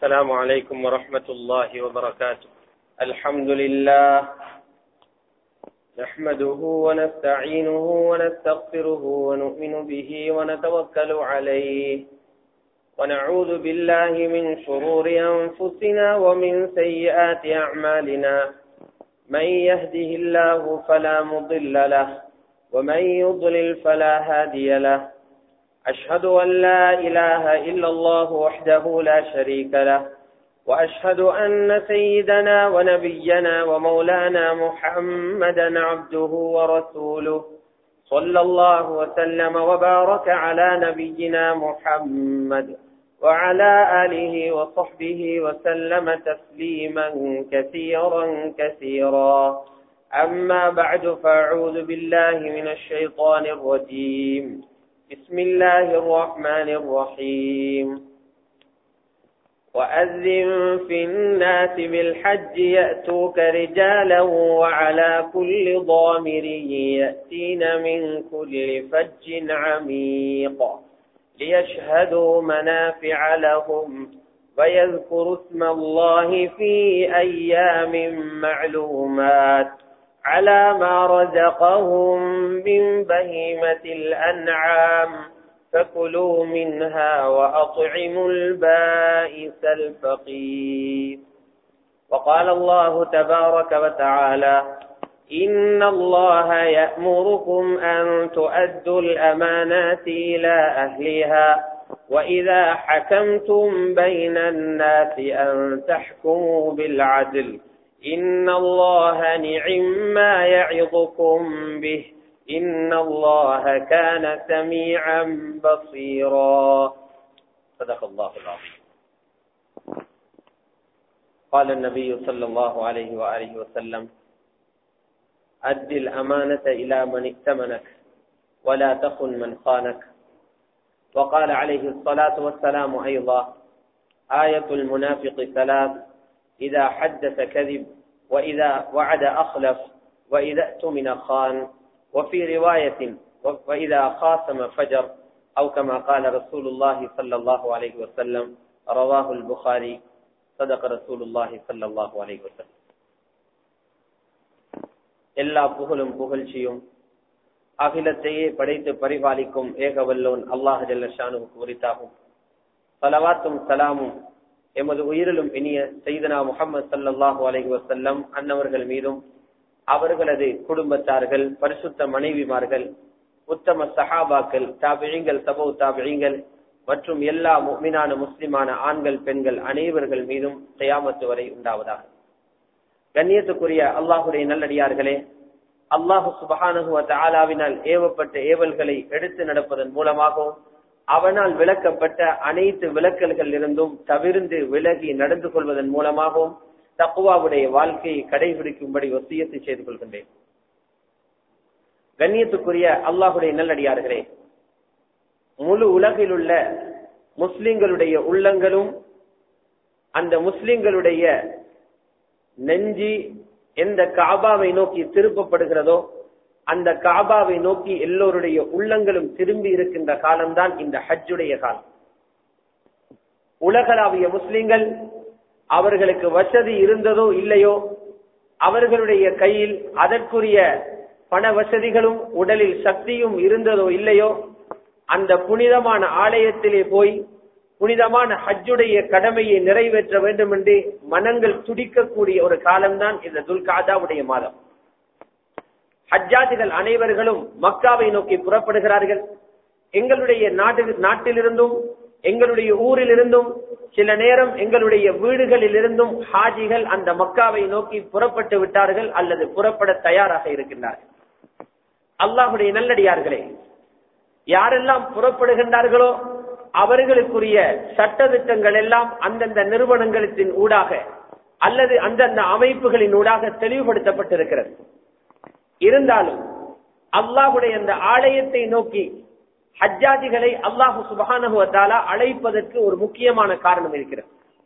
السلام عليكم ورحمة الله وبركاته الحمد لله نحمده ونستعينه ونستغفره ونؤمن به ونتوكل عليه ونعوذ بالله من شرور أنفسنا ومن سيئات أعمالنا من يهده الله فلا مضل له ومن يضلل فلا هادي له أشهد أن لا إله إلا الله وحده لا شريك له وأشهد أن سيدنا ونبينا ومولانا محمدا عبده ورسوله صلى الله وسلم وبارك على نبينا محمد وعلى آله وصحبه وسلم تسليما كثيرا كثيرا أما بعد فأعوذ بالله من الشيطان الرجيم بسم الله الرحمن الرحيم وأذن في الناس بالحج يأتوك رجالا وعلى كل ضامر يأتين من كل فج عميق ليشهدوا منافع لهم ويذكروا اسم الله في أيام معلومات على ما رزقهم من بهيمة الأنعام فكلوا منها وأطعموا البائس الفقير وقال الله تبارك وتعالى إن الله يأمركم أن تؤدوا الأمانات إلى أهلها وإذا حكمتم بين الناس أن تحكموا بالعدل إن الله نعم ما يعظكم به إن الله كان سميعا بصيرا صدق الله العظيم قال النبي صلى الله عليه وآله وسلم أد الأمانة إلى من ائتمنك ولا تخن من خانك وقال عليه الصلاة والسلام أيضا آية المنافق ثلاث إذا حدث كذب وإذا وعد أخلف وإذا اؤتمن خان وفي رواية وإذا خاصم فجر أو كما قال رسول الله صلى الله عليه وسلم رواه البخاري صدق رسول الله صلى الله عليه وسلم எல்லா புகழும் புகழ்ச்சியும் அகிலத்தையே படைத்து பரிபாலிக்கும் ஏகவல்லோன் அல்லாஹ் ஜல்லஷானுக்கு உரித்தாகும் பலவாத்தும் சலாமும் எமது உயிரிலும் இனிய செய்தனா முகமது சல்லாஹூ அலஹி வசல்லம் அன்னவர்கள் மீதும் அவர்களது குடும்பத்தார்கள் பரிசுத்த மனைவிமார்கள் உத்தம சஹாபாக்கள் தாபிழிங்கள் சபோ தாபிழிங்கள் மற்றும் எல்லா மீனான முஸ்லிமான ஆண்கள் பெண்கள் அனைவர்கள் மீதும் தயாமத்து வரை உண்டாவதாக கண்ணியத்துக்குரிய அல்லாஹுடைய நல்லடியார்களே அல்லாஹு சுபஹானகுவ ஆலாவினால் ஏவப்பட்ட ஏவல்களை எடுத்து நடப்பதன் மூலமாகவும் அவனால் விளக்கப்பட்ட அனைத்து விளக்கல்கள் இருந்தும் தவிர்ந்து விலகி நடந்து கொள்வதன் மூலமாகவும் தக்குவாவுடைய வாழ்க்கையை கடைபிடிக்கும்படி ஒத்தியத்தை செய்து கொள்கின்றேன் கண்ணியத்துக்குரிய அல்லாஹுடைய நல்லடியார்களே முழு உலகில் உள்ள முஸ்லிம்களுடைய உள்ளங்களும் அந்த முஸ்லிம்களுடைய நெஞ்சி எந்த காபாவை நோக்கி திருப்பப்படுகிறதோ அந்த காபாவை நோக்கி எல்லோருடைய உள்ளங்களும் திரும்பி இருக்கின்ற காலம்தான் இந்த ஹஜ்ஜுடைய காலம் உலகளாவிய முஸ்லிம்கள் அவர்களுக்கு வசதி இருந்ததோ இல்லையோ அவர்களுடைய கையில் அதற்குரிய பண வசதிகளும் உடலில் சக்தியும் இருந்ததோ இல்லையோ அந்த புனிதமான ஆலயத்திலே போய் புனிதமான ஹஜ்ஜுடைய கடமையை நிறைவேற்ற வேண்டும் என்று மனங்கள் துடிக்கக்கூடிய ஒரு காலம்தான் இந்த துல்காதாவுடைய மாதம் ஹஜ்ஜாதிகள் அனைவர்களும் மக்காவை நோக்கி புறப்படுகிறார்கள் எங்களுடைய நாட்டு நாட்டிலிருந்தும் எங்களுடைய ஊரில் இருந்தும் சில நேரம் எங்களுடைய வீடுகளில் இருந்தும் ஹாஜிகள் அந்த மக்காவை நோக்கி புறப்பட்டு விட்டார்கள் அல்லது புறப்பட தயாராக இருக்கின்றார்கள் அல்லாஹுடைய நல்லடியார்களே யாரெல்லாம் புறப்படுகின்றார்களோ அவர்களுக்குரிய சட்ட திட்டங்கள் எல்லாம் அந்தந்த நிறுவனங்களின் ஊடாக அல்லது அந்தந்த அமைப்புகளின் ஊடாக தெளிவுபடுத்தப்பட்டிருக்கிறது இருந்தாலும் அல்லாஹுடைய அந்த ஆலயத்தை நோக்கி ஹஜ்ஜாதிகளை அல்லாஹு சுபகானுவத்தாலா அழைப்பதற்கு ஒரு முக்கியமான காரணம் இருக்கிறது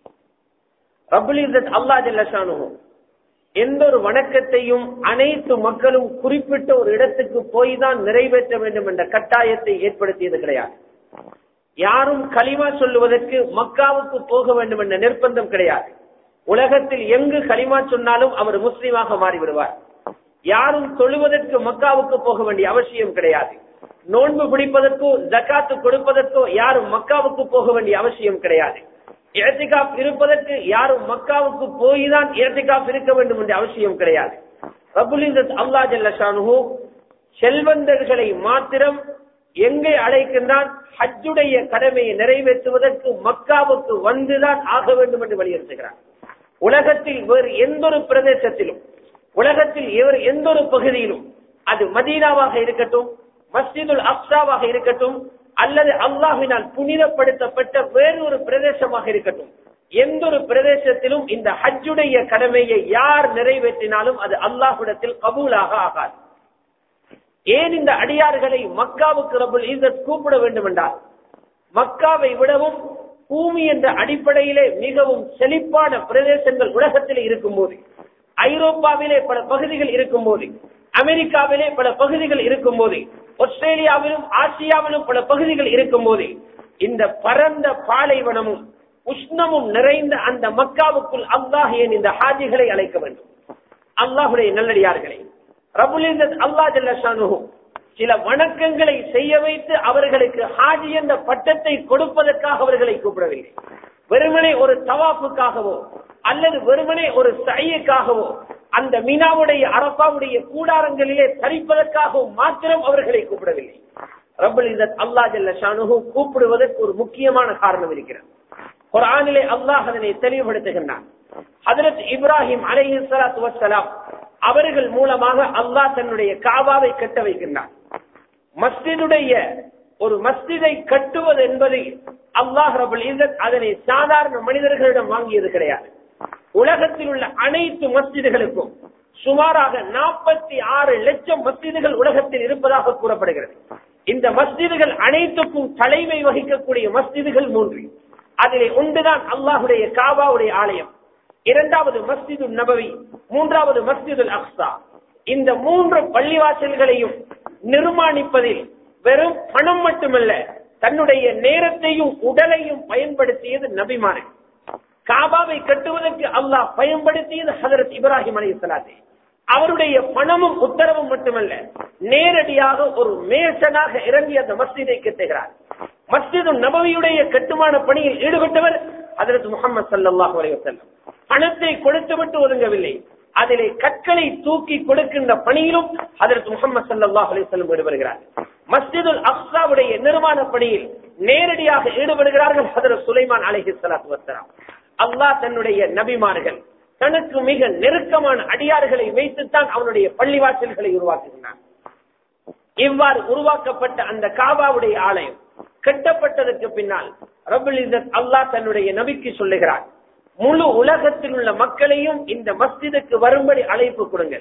ரபுல் இசத் அல்லா ஜல்லஷானு எந்த ஒரு வணக்கத்தையும் அனைத்து மக்களும் குறிப்பிட்ட ஒரு இடத்துக்கு போய் தான் நிறைவேற்ற வேண்டும் என்ற கட்டாயத்தை ஏற்படுத்தியது கிடையாது யாரும் களிமா சொல்லுவதற்கு மக்காவுக்கு போக வேண்டும் என்ற நிர்பந்தம் கிடையாது உலகத்தில் எங்கு களிமா சொன்னாலும் அவர் முஸ்லீமாக மாறிவிடுவார் யாரும் தொழுவதற்கு மக்காவுக்கு போக வேண்டிய அவசியம் கிடையாது நோன்பு பிடிப்பதற்கோ ஜக்காத்து கொடுப்பதற்கோ யாரும் மக்காவுக்கு போக வேண்டிய அவசியம் கிடையாது ஏத்திகாப் இருப்பதற்கு யாரும் மக்காவுக்கு போய்தான் ஏத்திகாப் இருக்க வேண்டும் என்ற அவசியம் கிடையாது ரபுலிந்தத் அல்லா ஜல்லஷானு செல்வந்தர்களை மாத்திரம் எங்கே அழைக்கின்றான் ஹஜ்ஜுடைய கடமையை நிறைவேற்றுவதற்கு மக்காவுக்கு வந்துதான் ஆக வேண்டும் என்று வலியுறுத்துகிறார் உலகத்தில் வேறு எந்த ஒரு பிரதேசத்திலும் உலகத்தில் வேறு எந்த ஒரு பகுதியிலும் அது மதீனாவாக இருக்கட்டும் மஸ்ஜிதுல் அப்சாவாக இருக்கட்டும் அல்லது அல்லாஹினால் புனிதப்படுத்தப்பட்ட வேறொரு பிரதேசமாக இருக்கட்டும் எந்த ஒரு பிரதேசத்திலும் இந்த ஹஜ்ஜுடைய கடமையை யார் நிறைவேற்றினாலும் அது அல்லாஹுடத்தில் கபூலாக ஆகாது ஏன் இந்த அடியார்களை மக்காவுக்கு ரபுல் ஈசத் கூப்பிட வேண்டும் என்றால் மக்காவை விடவும் பூமி என்ற அடிப்படையிலே மிகவும் செழிப்பான பிரதேசங்கள் உலகத்தில் இருக்கும் போது ஐரோப்பாவிலே பல பகுதிகள் இருக்கும் போது அமெரிக்காவிலே பல பகுதிகள் இருக்கும் போது ஆஸ்திரேலியாவிலும் ஆசியாவிலும் பல பகுதிகள் இருக்கும் போது இந்த பரந்த பாலைவனமும் உஷ்ணமும் நிறைந்த அந்த மக்காவுக்குள் அல்லாஹ் ஏன் இந்த ஹாஜிகளை அழைக்க வேண்டும் அல்லாஹுடைய நல்லடியார்களை ரபுலிந்தத் அல்லா ஜல்லஷானு சில வணக்கங்களை செய்ய வைத்து அவர்களுக்கு ஹாஜி என்ற பட்டத்தை கொடுப்பதற்காக அவர்களை கூப்பிடவில்லை வெறுமனே ஒரு தவாப்புக்காகவோ அல்லது வெறுமனே ஒரு சையக்காகவோ அந்த மீனாவுடைய அரப்பாவுடைய கூடாரங்களிலே தரிப்பதற்காகவும் மாத்திரம் அவர்களை கூப்பிடவில்லை ரபுல் இந்தத் அல்லா ஜல்ல ஷானுகு கூப்பிடுவதற்கு ஒரு முக்கியமான காரணம் இருக்கிறது குரானிலே அல்லாஹ் அதனை தெளிவுபடுத்துகின்றான் ஹதரத் இப்ராஹிம் அலைஹி சலாத்து வசலாம் அவர்கள் மூலமாக அல்லாஹ் தன்னுடைய காபாவை கட்ட வைக்கின்றான் மஸ்ஜிதுடைய ஒரு மஸ்ஜிதை கட்டுவது என்பது அல்லாஹ் ரபுல் இசத் அதனை சாதாரண மனிதர்களிடம் வாங்கியது கிடையாது உலகத்தில் உள்ள அனைத்து மஸ்ஜிதுகளுக்கும் சுமாராக நாற்பத்தி ஆறு லட்சம் மஸ்ஜிதுகள் உலகத்தில் இருப்பதாக கூறப்படுகிறது இந்த மஸ்ஜிதுகள் அனைத்துக்கும் தலைமை வகிக்கக்கூடிய மஸ்ஜிதுகள் மூன்று அதிலே ஒன்றுதான் அல்லாஹுடைய காபாவுடைய ஆலயம் இரண்டாவது மஸ்ஜிது நபவி மூன்றாவது மஸ்ஜிதுல் அக்ஸா இந்த மூன்று பள்ளிவாசல்களையும் நிர்மாணிப்பதில் வெறும் பணம் மட்டுமல்ல தன்னுடைய நேரத்தையும் உடலையும் பயன்படுத்தியது நபிமார்கள் காபாவை கட்டுவதற்கு அல்லாஹ் பயன்படுத்தியது ஹதரத் இப்ராஹிம் அலி சலாத்தே அவருடைய பணமும் உத்தரவும் மட்டுமல்ல நேரடியாக ஒரு மேசனாக இறங்கி அந்த மஸ்ஜிதை கட்டுகிறார் மஸ்ஜிது நபவியுடைய கட்டுமான பணியில் ஈடுபட்டவர் அதற்கு முகமது சல்லாஹூ அலைவசல்லம் பணத்தை கொடுத்துவிட்டு ஒதுங்கவில்லை அதிலே கற்களை தூக்கி கொடுக்கின்ற பணியிலும் அதற்கு முகமது சல்லாஹ் அலிசல்லம் ஈடுபடுகிறார் மஸ்ஜிதுல் அக்ஸாவுடைய நிர்மாண பணியில் நேரடியாக ஈடுபடுகிறார்கள் ஹதரத் சுலைமான் அலஹி சலாத்து வசலாம் அல்லாஹ் தன்னுடைய நபிமார்கள் தனக்கு மிக நெருக்கமான அடியார்களை வைத்துத்தான் அவனுடைய பள்ளிவாசல்களை உருவாக்குகிறான் இவ்வாறு உருவாக்கப்பட்ட அந்த காபாவுடைய ஆலயம் கட்டப்பட்டதற்கு பின்னால் ரபுல் இசத் அல்லாஹ் தன்னுடைய நபிக்கு சொல்லுகிறார் முழு உலகத்தில் உள்ள மக்களையும் இந்த மஸ்ஜிதுக்கு வரும்படி அழைப்பு கொடுங்கள்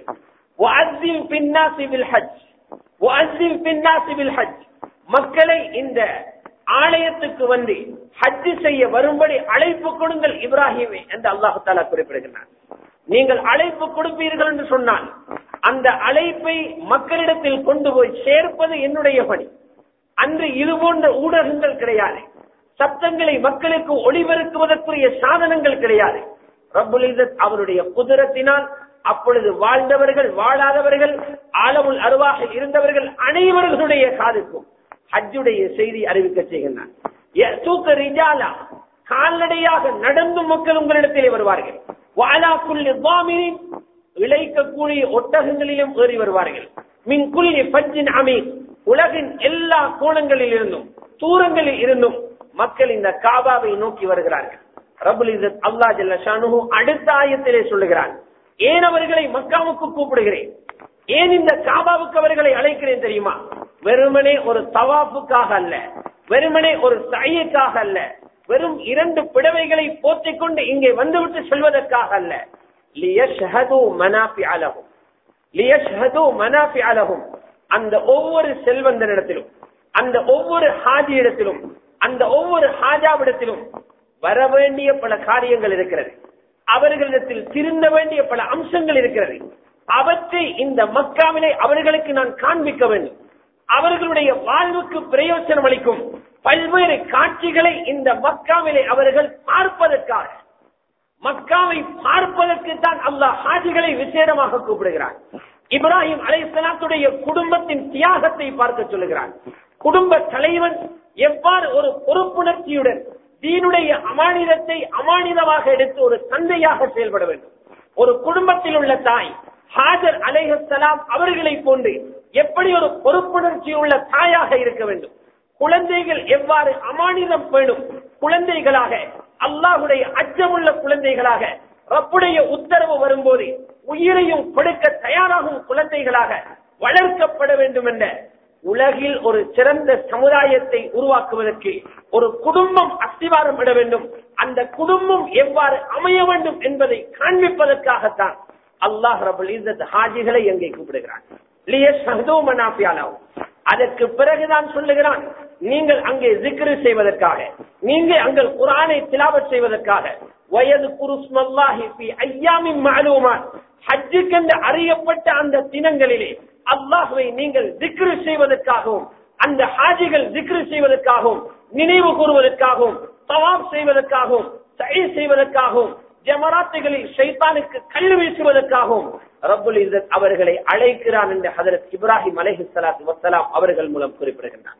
மக்களை இந்த ஆலயத்துக்கு வந்து ஹஜ்ஜு செய்ய வரும்படி அழைப்பு கொடுங்கள் இப்ராஹிமே என்று அல்லாஹு தாலா குறிப்பிடுகிறார் நீங்கள் அழைப்பு கொடுப்பீர்கள் என்று சொன்னால் அந்த அழைப்பை மக்களிடத்தில் கொண்டு போய் சேர்ப்பது என்னுடைய பணி அன்று இது போன்ற ஊடகங்கள் கிடையாது சப்தங்களை மக்களுக்கு ஒளிபெருக்குவதற்குரிய சாதனங்கள் கிடையாது ரபுல் அவருடைய குதிரத்தினால் அப்பொழுது வாழ்ந்தவர்கள் வாழாதவர்கள் ஆழமுள் அருவாக இருந்தவர்கள் அனைவர்களுடைய காதுக்கும் ஹஜ்ஜுடைய செய்தி அறிவிக்க செய்கின்றார் கால்நடையாக நடந்து மக்கள் உங்களிடத்திலே வருவார்கள் வாழாக்குள்ளி வாமினின் இழைக்கக்கூடிய ஒட்டகங்களிலும் ஏறி வருவார்கள் மின் குள்ளி பஞ்சின் அமீ உலகின் எல்லா கோணங்களில் இருந்தும் தூரங்களில் இருந்தும் மக்கள் இந்த காபாவை நோக்கி வருகிறார்கள் ரபுல் இசத் அல்லா ஜல்லஷானு அடுத்த ஆயத்திலே சொல்லுகிறான் ஏன் அவர்களை மக்காவுக்கு கூப்பிடுகிறேன் ஏன் இந்த காபாவுக்கு அவர்களை அழைக்கிறேன் தெரியுமா வெறுமனே ஒரு தவாப்புக்காக அல்ல வெறுமனே ஒரு சையக்காக அல்ல வெறும் இரண்டு பிடவைகளை போத்திக் கொண்டு இங்கே வந்துவிட்டு செல்வதற்காக அல்ல லியஷ்ஹது மனாஃபி அலகும் லியஷ்ஹது மனாஃபி அலகும் அந்த ஒவ்வொரு செல்வந்தனிடத்திலும் அந்த ஒவ்வொரு ஹாஜி இடத்திலும் அந்த ஒவ்வொரு ஹாஜாவிடத்திலும் வர வேண்டிய பல காரியங்கள் இருக்கிறது அவர்களிடத்தில் திருந்த வேண்டிய பல அம்சங்கள் இருக்கிறது அவற்றை இந்த மக்காவிலே அவர்களுக்கு நான் காண்பிக்க வேண்டும் அவர்களுடைய வாழ்வுக்கு பிரயோஜனம் அளிக்கும் பல்வேறு காட்சிகளை இந்த மக்காவிலே அவர்கள் பார்ப்பதற்காக மக்காவை பார்ப்பதற்கு தான் அல்லாஹ் ஹாஜிகளை விசேடமாக கூப்பிடுகிறார் இப்ராஹிம் அலைசலாத்துடைய குடும்பத்தின் தியாகத்தை பார்க்க சொல்லுகிறார் குடும்ப தலைவன் எவ்வாறு ஒரு பொறுப்புணர்ச்சியுடன் தீனுடைய அமானிதத்தை அமானிதமாக எடுத்து ஒரு தந்தையாக செயல்பட வேண்டும் ஒரு குடும்பத்தில் உள்ள தாய் ஹாஜர் அலைஹலாம் அவர்களை போன்று எப்படி ஒரு பொறுப்புணர்ச்சி உள்ள தாயாக இருக்க வேண்டும் குழந்தைகள் எவ்வாறு அமானிதம் பேணும் குழந்தைகளாக அல்லாஹுடைய அச்சமுள்ள குழந்தைகளாக ரப்புடைய உத்தரவு வரும்போது உயிரையும் கொடுக்க தயாராகும் குழந்தைகளாக வளர்க்கப்பட வேண்டும் என்ற உலகில் ஒரு சிறந்த சமுதாயத்தை உருவாக்குவதற்கு ஒரு குடும்பம் அஸ்திவாரம் விட வேண்டும் அந்த குடும்பம் எவ்வாறு அமைய வேண்டும் என்பதை காண்பிப்பதற்காகத்தான் அல்லாஹ் ரபுல் இஸ்ஸத் ஹாஜிகளை எங்கே கூப்பிடுகிறான் அதற்கு பிறகுதான் சொல்லுகிறான் நீங்கள் அங்கே ஜிக்ரு செய்வதற்காக நீங்க அங்கே குரானை திலாவத் செய்வதற்காக வயது குருஸ்மல்லாஹி ஐயாமின் மாலுமான் ஹஜ்ஜுக்கென்று அறியப்பட்ட அந்த தினங்களிலே அல்லாஹுவை நீங்கள் திக்ரு செய்வதற்காகவும் அந்த ஹாஜிகள் திக்ரு செய்வதற்காகவும் நினைவு கூறுவதற்காகவும் தவாப் செய்வதற்காகவும் சை செய்வதற்காகவும் ஜமராத்துகளில் ஷைத்தானுக்கு கல் வீசுவதற்காகவும் ரப்புல் இசத் அவர்களை அழைக்கிறான் என்று ஹதரத் இப்ராஹிம் அலஹி சலாத்து வசலாம் அவர்கள் மூலம் குறிப்பிடுகின்றார்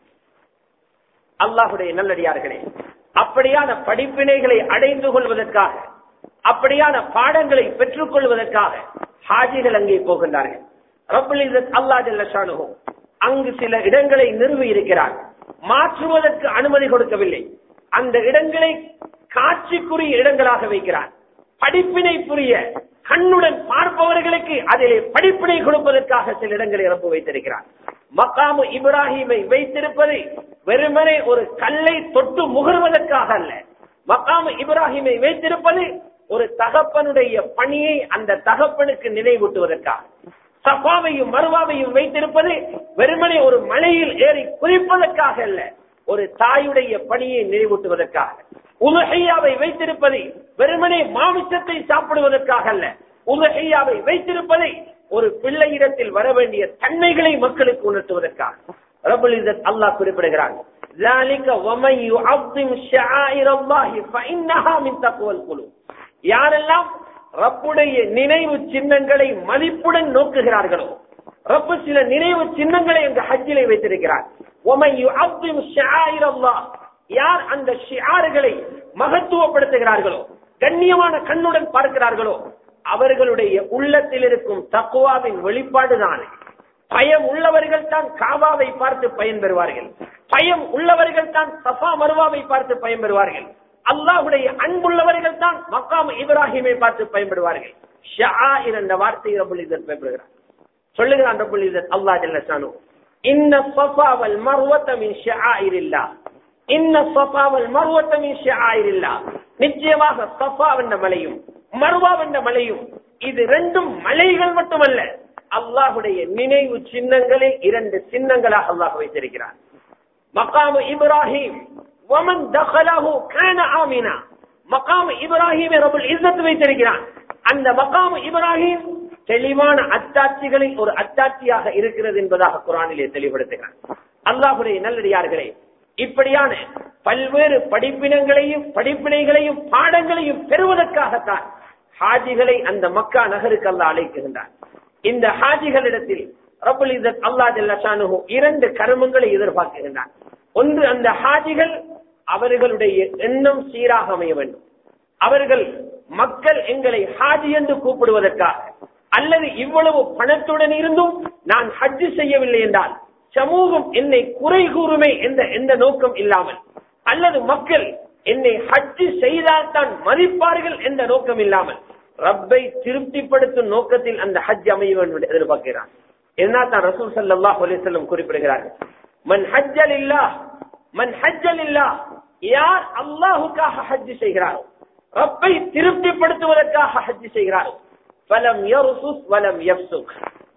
அல்லாஹுடைய நல்லடியார்களே அப்படியான படிப்பினைகளை அடைந்து கொள்வதற்காக அப்படியான பாடங்களை பெற்றுக் கொள்வதற்காக ஹாஜிகள் அங்கே போகின்றார்கள் ரப்புல் இசத் அல்லா ஜல்லஷானுகும் அங்கு சில இடங்களை நிறுவி இருக்கிறார் மாற்றுவதற்கு அனுமதி கொடுக்கவில்லை அந்த இடங்களை காட்சிக்குரிய இடங்களாக வைக்கிறார் படிப்பினை புரிய கண்ணுடன் பார்ப்பவர்களுக்கு அதிலே படிப்பினை கொடுப்பதற்காக சில இடங்களை ரப்பு வைத்திருக்கிறார் மக்காமு இப்ராஹிமை வைத்திருப்பது வெறுமனே ஒரு கல்லை தொட்டு முகர்வதற்காக அல்ல மக்காமு இப்ராஹிமை வைத்திருப்பது ஒரு தகப்பனுடைய பணியை அந்த தகப்பனுக்கு நினைவூட்டுவதற்காக சஃபாவையும் மருவாவையும் வைத்திருப்பது வெறுமனே ஒரு மலையில் ஏறி குறிப்பதற்காக அல்ல ஒரு தாயுடைய பணியை நினைவூட்டுவதற்காக உலகையாவை வைத்திருப்பதை வெறுமனே மாமிசத்தை சாப்பிடுவதற்காக அல்ல உலகையாவை வைத்திருப்பதை ஒரு பிள்ளையிடத்தில் வர வேண்டிய தன்மைகளை மக்களுக்கு உணர்த்துவதற்காக ரபுல் இசத் அல்லாஹ் குறிப்பிடுகிறான் ذلك ومن يعظم شعائر الله فإنها من تقوى القلوب யாரெல்லாம் ரப்புடைய நினைவு சின்னங்களை மதிப்புடன் நோக்குகிறார்களோ ரப்பு சில நினைவு சின்னங்களை எங்க ஹஜ்ஜிலே வைத்திருக்கிறார் ومن يعظم شعائر الله யார் அந்த ஷியாறுகளை மகத்துவப்படுத்துகிறார்களோ கண்ணியமான கண்ணுடன் பார்க்கிறார்களோ அவர்களுடைய உள்ளத்தில் இருக்கும் தக்குவாவின் வெளிப்பாடுதான் பயம் உள்ளவர்கள் தான் காபாவை பார்த்து பயன்பெறுவார்கள் பயம் உள்ளவர்கள் தான் சஃபா மருவாவை பார்த்து பயன்பெறுவார்கள் அல்லாஹுடைய அன்புள்ளவர்கள் தான் மக்காம் இப்ராஹிமை பார்த்து பயன்படுவார்கள் ஷாயிர் என்ற வார்த்தையை ரபுல் இசத் பயன்படுகிறார் சொல்லுகிறான் ரபுல் இசத் அல்லா ஜல்லசானு இன்ன சஃபா வல் மர்வத மின் ஷாயிரில்லா இன்ன சஃபா வல் மர்வத மின் ஷாயிரில்லா நிச்சயமாக சஃபா என்ற மலையும் மர்வா என்ற மலையும் இது ரெண்டும் மலைகள் மட்டுமல்ல அல்லாஹுடைய நினைவு சின்னங்களில் இரண்டு சின்னங்களாக அல்லாஹ் வைத்திருக்கிறார் மக்காமு இப்ராஹிம் ومن دخله كان آمنا மகாம் இப்ராஹிம் ரபுல் இஸ்ஸத் வைத்திருக்கிறான் அந்த மகாம் இப்ராஹிம் தெளிவான அத்தாட்சிகளை ஒரு அத்தாட்சியாக இருக்கிறது என்பதாக குரானிலே தெளிவுபடுத்துகிறான் அல்லாஹுடைய நல்லடியார்களே இப்படியான பல்வேறு படிப்பினங்களையும் படிப்பினைகளையும் பாடங்களையும் பெறுவதற்காகத்தான் ஹாஜிகளை அந்த மக்கா நகருக்கு அல்லா அழைக்குகின்றார் இந்த ஹாஜிகளிடத்தில் ரபுல் இசத் அல்லா ஜல்லஷானு இரண்டு கருமங்களை எதிர்பார்க்குகின்றார் ஒன்று அந்த ஹாஜிகள் அவர்களுடைய எண்ணம் சீராக அமைய வேண்டும் அவர்கள் மக்கள் எங்களை ஹாஜி என்று கூப்பிடுவதற்காக அல்லது இவ்வளவு பணத்துடன் இருந்தும் நான் ஹஜ்ஜு செய்யவில்லை என்றால் சமூகம் என்னை குறை கூறுமே என்ற எந்த நோக்கம் இல்லாமல் அல்லது மக்கள் என்னை ஹஜ்ஜு செய்தால் தான் மதிப்பார்கள் என்ற நோக்கம் இல்லாமல் ரப்பை திருப்திப்படுத்தும் நோக்கத்தில் அந்த ஹஜ் அமைய வேண்டும் என்று எதிர்பார்க்கிறார் என்ன தான் ரசூல் சல்லாஹ் அலிசல்லம் குறிப்பிடுகிறார்கள் மன் ஹஜ்ஜல் இல்லா மன் ஹஜ்ஜல் இல்லா யார் அல்லாஹுக்காக ஹஜ் செய்கிறாரோ ரப்பை திருப்திப்படுத்துவதற்காக ஹஜ் செய்கிறாரோ வலம் யர்சுஸ் வலம் யப்சுக்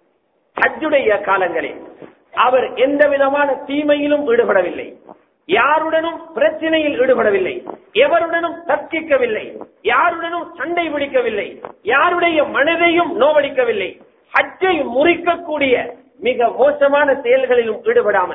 ஹஜ்ஜுடைய காலங்களில் அவர் எந்த விதமான தீமையிலும் ஈடுபடவில்லை யாருடனும் பிரச்சனையில் ஈடுபடவில்லை எவருடனும் தர்க்கிக்கவில்லை யாருடனும் சண்டை பிடிக்கவில்லை யாருடைய மனதையும் நோவடிக்கவில்லை ஹஜ்ஜை முறிக்கக்கூடிய மிக மோசமான செயல்களிலும் ஈடுபடாமல்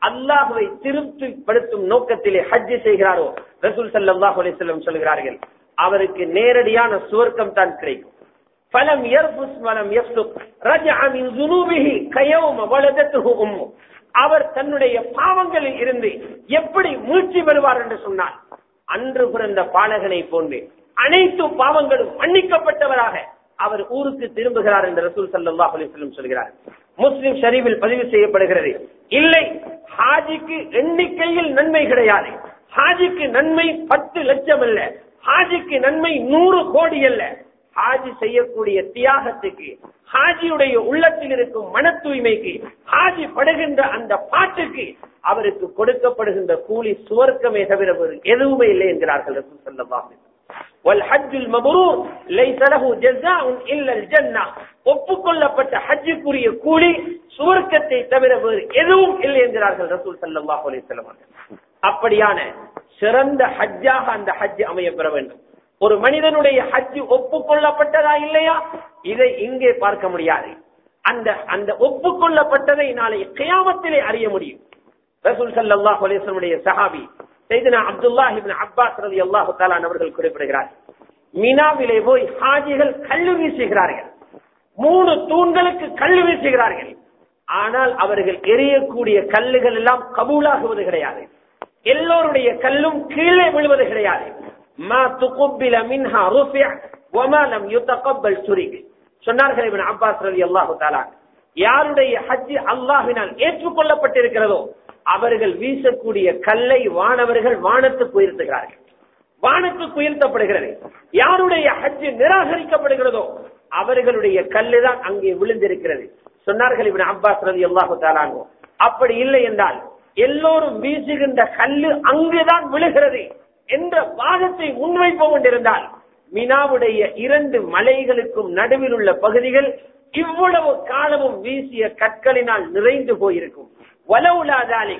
அல்லாஹுவை திருப்திப்படுத்தும் நோக்கத்திலே ஹஜ் செய்கிறாரோ ரசூல் சல்லாஹ் அலிஸ்லம் சொல்கிறார்கள் அவருக்கு நேரடியான சுவர்க்கம் தான் கிடைக்கும் فلم يرفس ولم يفسق رجع من ذنوبه كيوم ولدته امه அவர் தன்னுடைய பாவங்களில் இருந்து எப்படி மீழ்ச்சி பெறுவார் என்று சொன்னார் அன்று பிறந்த பாலகனை போன்று அனைத்து பாவங்களும் மன்னிக்கப்பட்டவராக அவர் ஊருக்கு திரும்புகிறார் என்று ரசூல் சல்லாஹ் அலிஸ்லம் சொல்கிறார் முஸ்லிம் ஷரீஃபில் பதிவு செய்யப்படுகிறது இல்லை ஹாஜிக்கு எண்ணிக்கையில் நன்மை கிடையாது ஹாஜிக்கு நன்மை பத்து லட்சம் அல்ல ஹாஜிக்கு நன்மை நூறு கோடி அல்ல ஹாஜி செய்யக்கூடிய தியாகத்துக்கு ஹாஜியுடைய உள்ளத்தில் இருக்கும் மன தூய்மைக்கு ஹாஜி படுகின்ற அந்த பாட்டுக்கு அவருக்கு கொடுக்கப்படுகின்ற கூலி சுவர்க்கமே தவிர வேறு எதுவுமே இல்லை என்கிறார்கள் ரசூல் ஸல்லல்லாஹு அலைஹி வஸல்லம். وَالْحَجُّ الْمَبْرُورُ لَيْسَ لَهُ جَزَاءٌ إِلَّا الْجَنَّةُ ஒப்புக்கொள்ளப்பட்ட ஹஜ்ஜுக்குரிய கூலி சுவர்க்கத்தை தவிர வேறு எதுவும் இல்லை என்கிறார்கள் ரசூல் ஸல்லல்லாஹு அலைஹி வஸல்லம் அவர்கள். அப்படியான சிறந்த ஹஜ்ஜாக அந்த ஹஜ் அமைய பெற வேண்டும் ஒரு மனிதனுடைய ஹஜ் ஒப்புக்கொள்ளப்பட்டதா இல்லையா இதை இங்கே பார்க்க முடியாது அந்த அந்த ஒப்புக்கொள்ளப்பட்டதை நாளை கியாமத்திலே அறிய முடியும் ரசூல் ஸல்லல்லாஹு அலைஹி வஸல்லம் சஹாபி சையதுனா அப்துல்லாஹ் இப்னு அப்பாஸ் ரலியல்லாஹு தஆலா அவர்கள் குறிப்பிடுகிறார் மினாவிலே போய் ஹாஜிகள் கல்லு வீசுகிறார்கள் மூணு தூண்களுக்கு கல்லு வீசுகிறார்கள் ஆனால் அவர்கள் எரியக்கூடிய கல்லுகள் எல்லாம் கபூலாகுவது கிடையாது எல்லோருடைய கல்லும் கீழே விழுவது கிடையாது மா துகுப்பில மின்ஹா ருஃபிஅ வமா லம் யுதகப்பல் சுரிக் சொன்னார்கள் இப்னு அப்பாஸ் ரலியல்லாஹு தஆலா யாருடைய ஹஜ் அல்லாஹ்வினால் ஏற்றுக்கொள்ளப்பட்டிருக்கிறதோ அவர்கள் வீசக்கூடிய கல்லை வானவர்கள் வானத்துக்கு உயர்த்துகிறார்கள் வானத்துக்கு உயர்த்தப்படுகிறது யாருடைய ஹஜ் நிராகரிக்கப்படுகிறதோ அவர்களுடைய கல்லுதான் அங்கே விழுந்திருக்கிறது சொன்னார்கள் இவன் அப்பாஸ் ரதி அல்லாஹு தாலாங்கோ அப்படி இல்லை என்றால் எல்லோரும் வீசுகின்ற கல்லு அங்குதான் விழுகிறது என்ற வாதத்தை முன்வைப்போம் கொண்டிருந்தால் மினாவுடைய இரண்டு மலைகளுக்கும் நடுவில் உள்ள பகுதிகள் இவ்வளவு காலமும் வீசிய கற்களினால் நிறைந்து போயிருக்கும் வலவுலாதாலே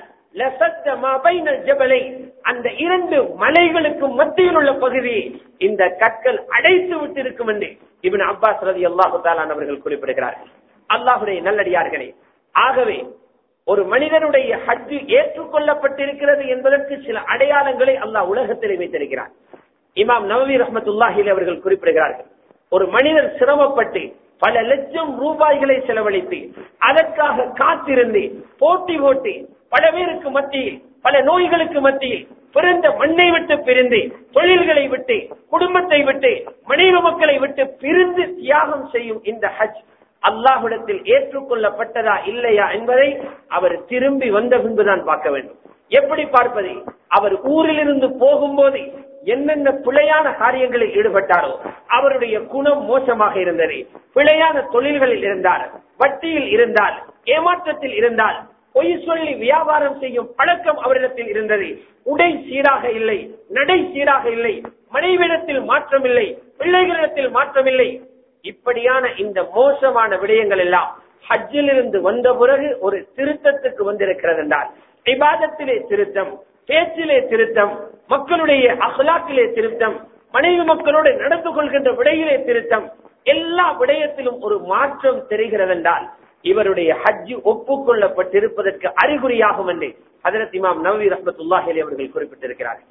அந்த இரண்டு மலைகளுக்கும் மத்தியில் உள்ள பகுதியை இந்த கற்கள் அடைத்து விட்டிருக்கும் என்று இவன் அப்பாஸ் ரதி அல்லாஹு தாலான் அவர்கள் குறிப்பிடுகிறார்கள் அல்லாஹுடைய நல்லடியார்களே ஆகவே ஒரு மனிதனுடைய ஹஜ்ஜு ஏற்றுக்கொள்ளப்பட்டிருக்கிறது என்பதற்கு சில அடையாளங்களை அல்லாஹ் உலகத்திலே வைத்திருக்கிறார் இமாம் நவவி ரஹமத்துல்லாஹில் அவர்கள் குறிப்பிடுகிறார்கள் ஒரு மனிதர் சிரமப்பட்டு பல லட்சம் ரூபாய்களை செலவழித்து அதற்காக காத்திருந்து போட்டி போட்டு பல பேருக்கு மத்தியில் பல நோய்களுக்கு மத்தியில் பிறந்த மண்ணை விட்டு பிரிந்து தொழில்களை விட்டு குடும்பத்தை விட்டு மனைவி மக்களை விட்டு பிரிந்து தியாகம் செய்யும் இந்த ஹஜ் அல்லாஹுடத்தில் ஏற்றுக்கொள்ளப்பட்டதா இல்லையா என்பதை அவர் திரும்பி வந்த பின்புதான் பார்க்க வேண்டும் எப்படி பார்ப்பது அவர் ஊரிலிருந்து போகும்போது என்னென்ன பிழையான காரியங்களில் ஈடுபட்டாரோ அவருடைய குணம் மோசமாக இருந்தது பிழையான தொழில்களில் இருந்தார் வட்டியில் இருந்தால் ஏமாற்றத்தில் இருந்தால் பொய் சொல்லி வியாபாரம் செய்யும் பழக்கம் அவரிடத்தில் இருந்தது உடை சீராக இல்லை நடை சீராக இல்லை மனைவிடத்தில் மாற்றம் இல்லை பிள்ளைகளிடத்தில் மாற்றம் இல்லை இப்படியான இந்த மோசமான விடயங்கள் எல்லாம் ஹஜ்ஜில் இருந்து வந்த பிறகு ஒரு திருத்தத்துக்கு வந்திருக்கிறது என்றால் விவாதத்திலே திருத்தம் பேச்சிலே திருத்தம் மக்களுடைய அகலாக்கிலே திருத்தம் மனைவி மக்களோடு நடந்து கொள்கின்ற விடையிலே திருத்தம் எல்லா விடயத்திலும் ஒரு மாற்றம் தெரிகிறது என்றால் இவருடைய ஹஜ்ஜு ஒப்புக்கொள்ளப்பட்டிருப்பதற்கு அறிகுறியாகும் என்று ஹதரத் இமாம் நவீ ரஹமத்துல்லாஹி அவர்கள் குறிப்பிட்டிருக்கிறார்கள்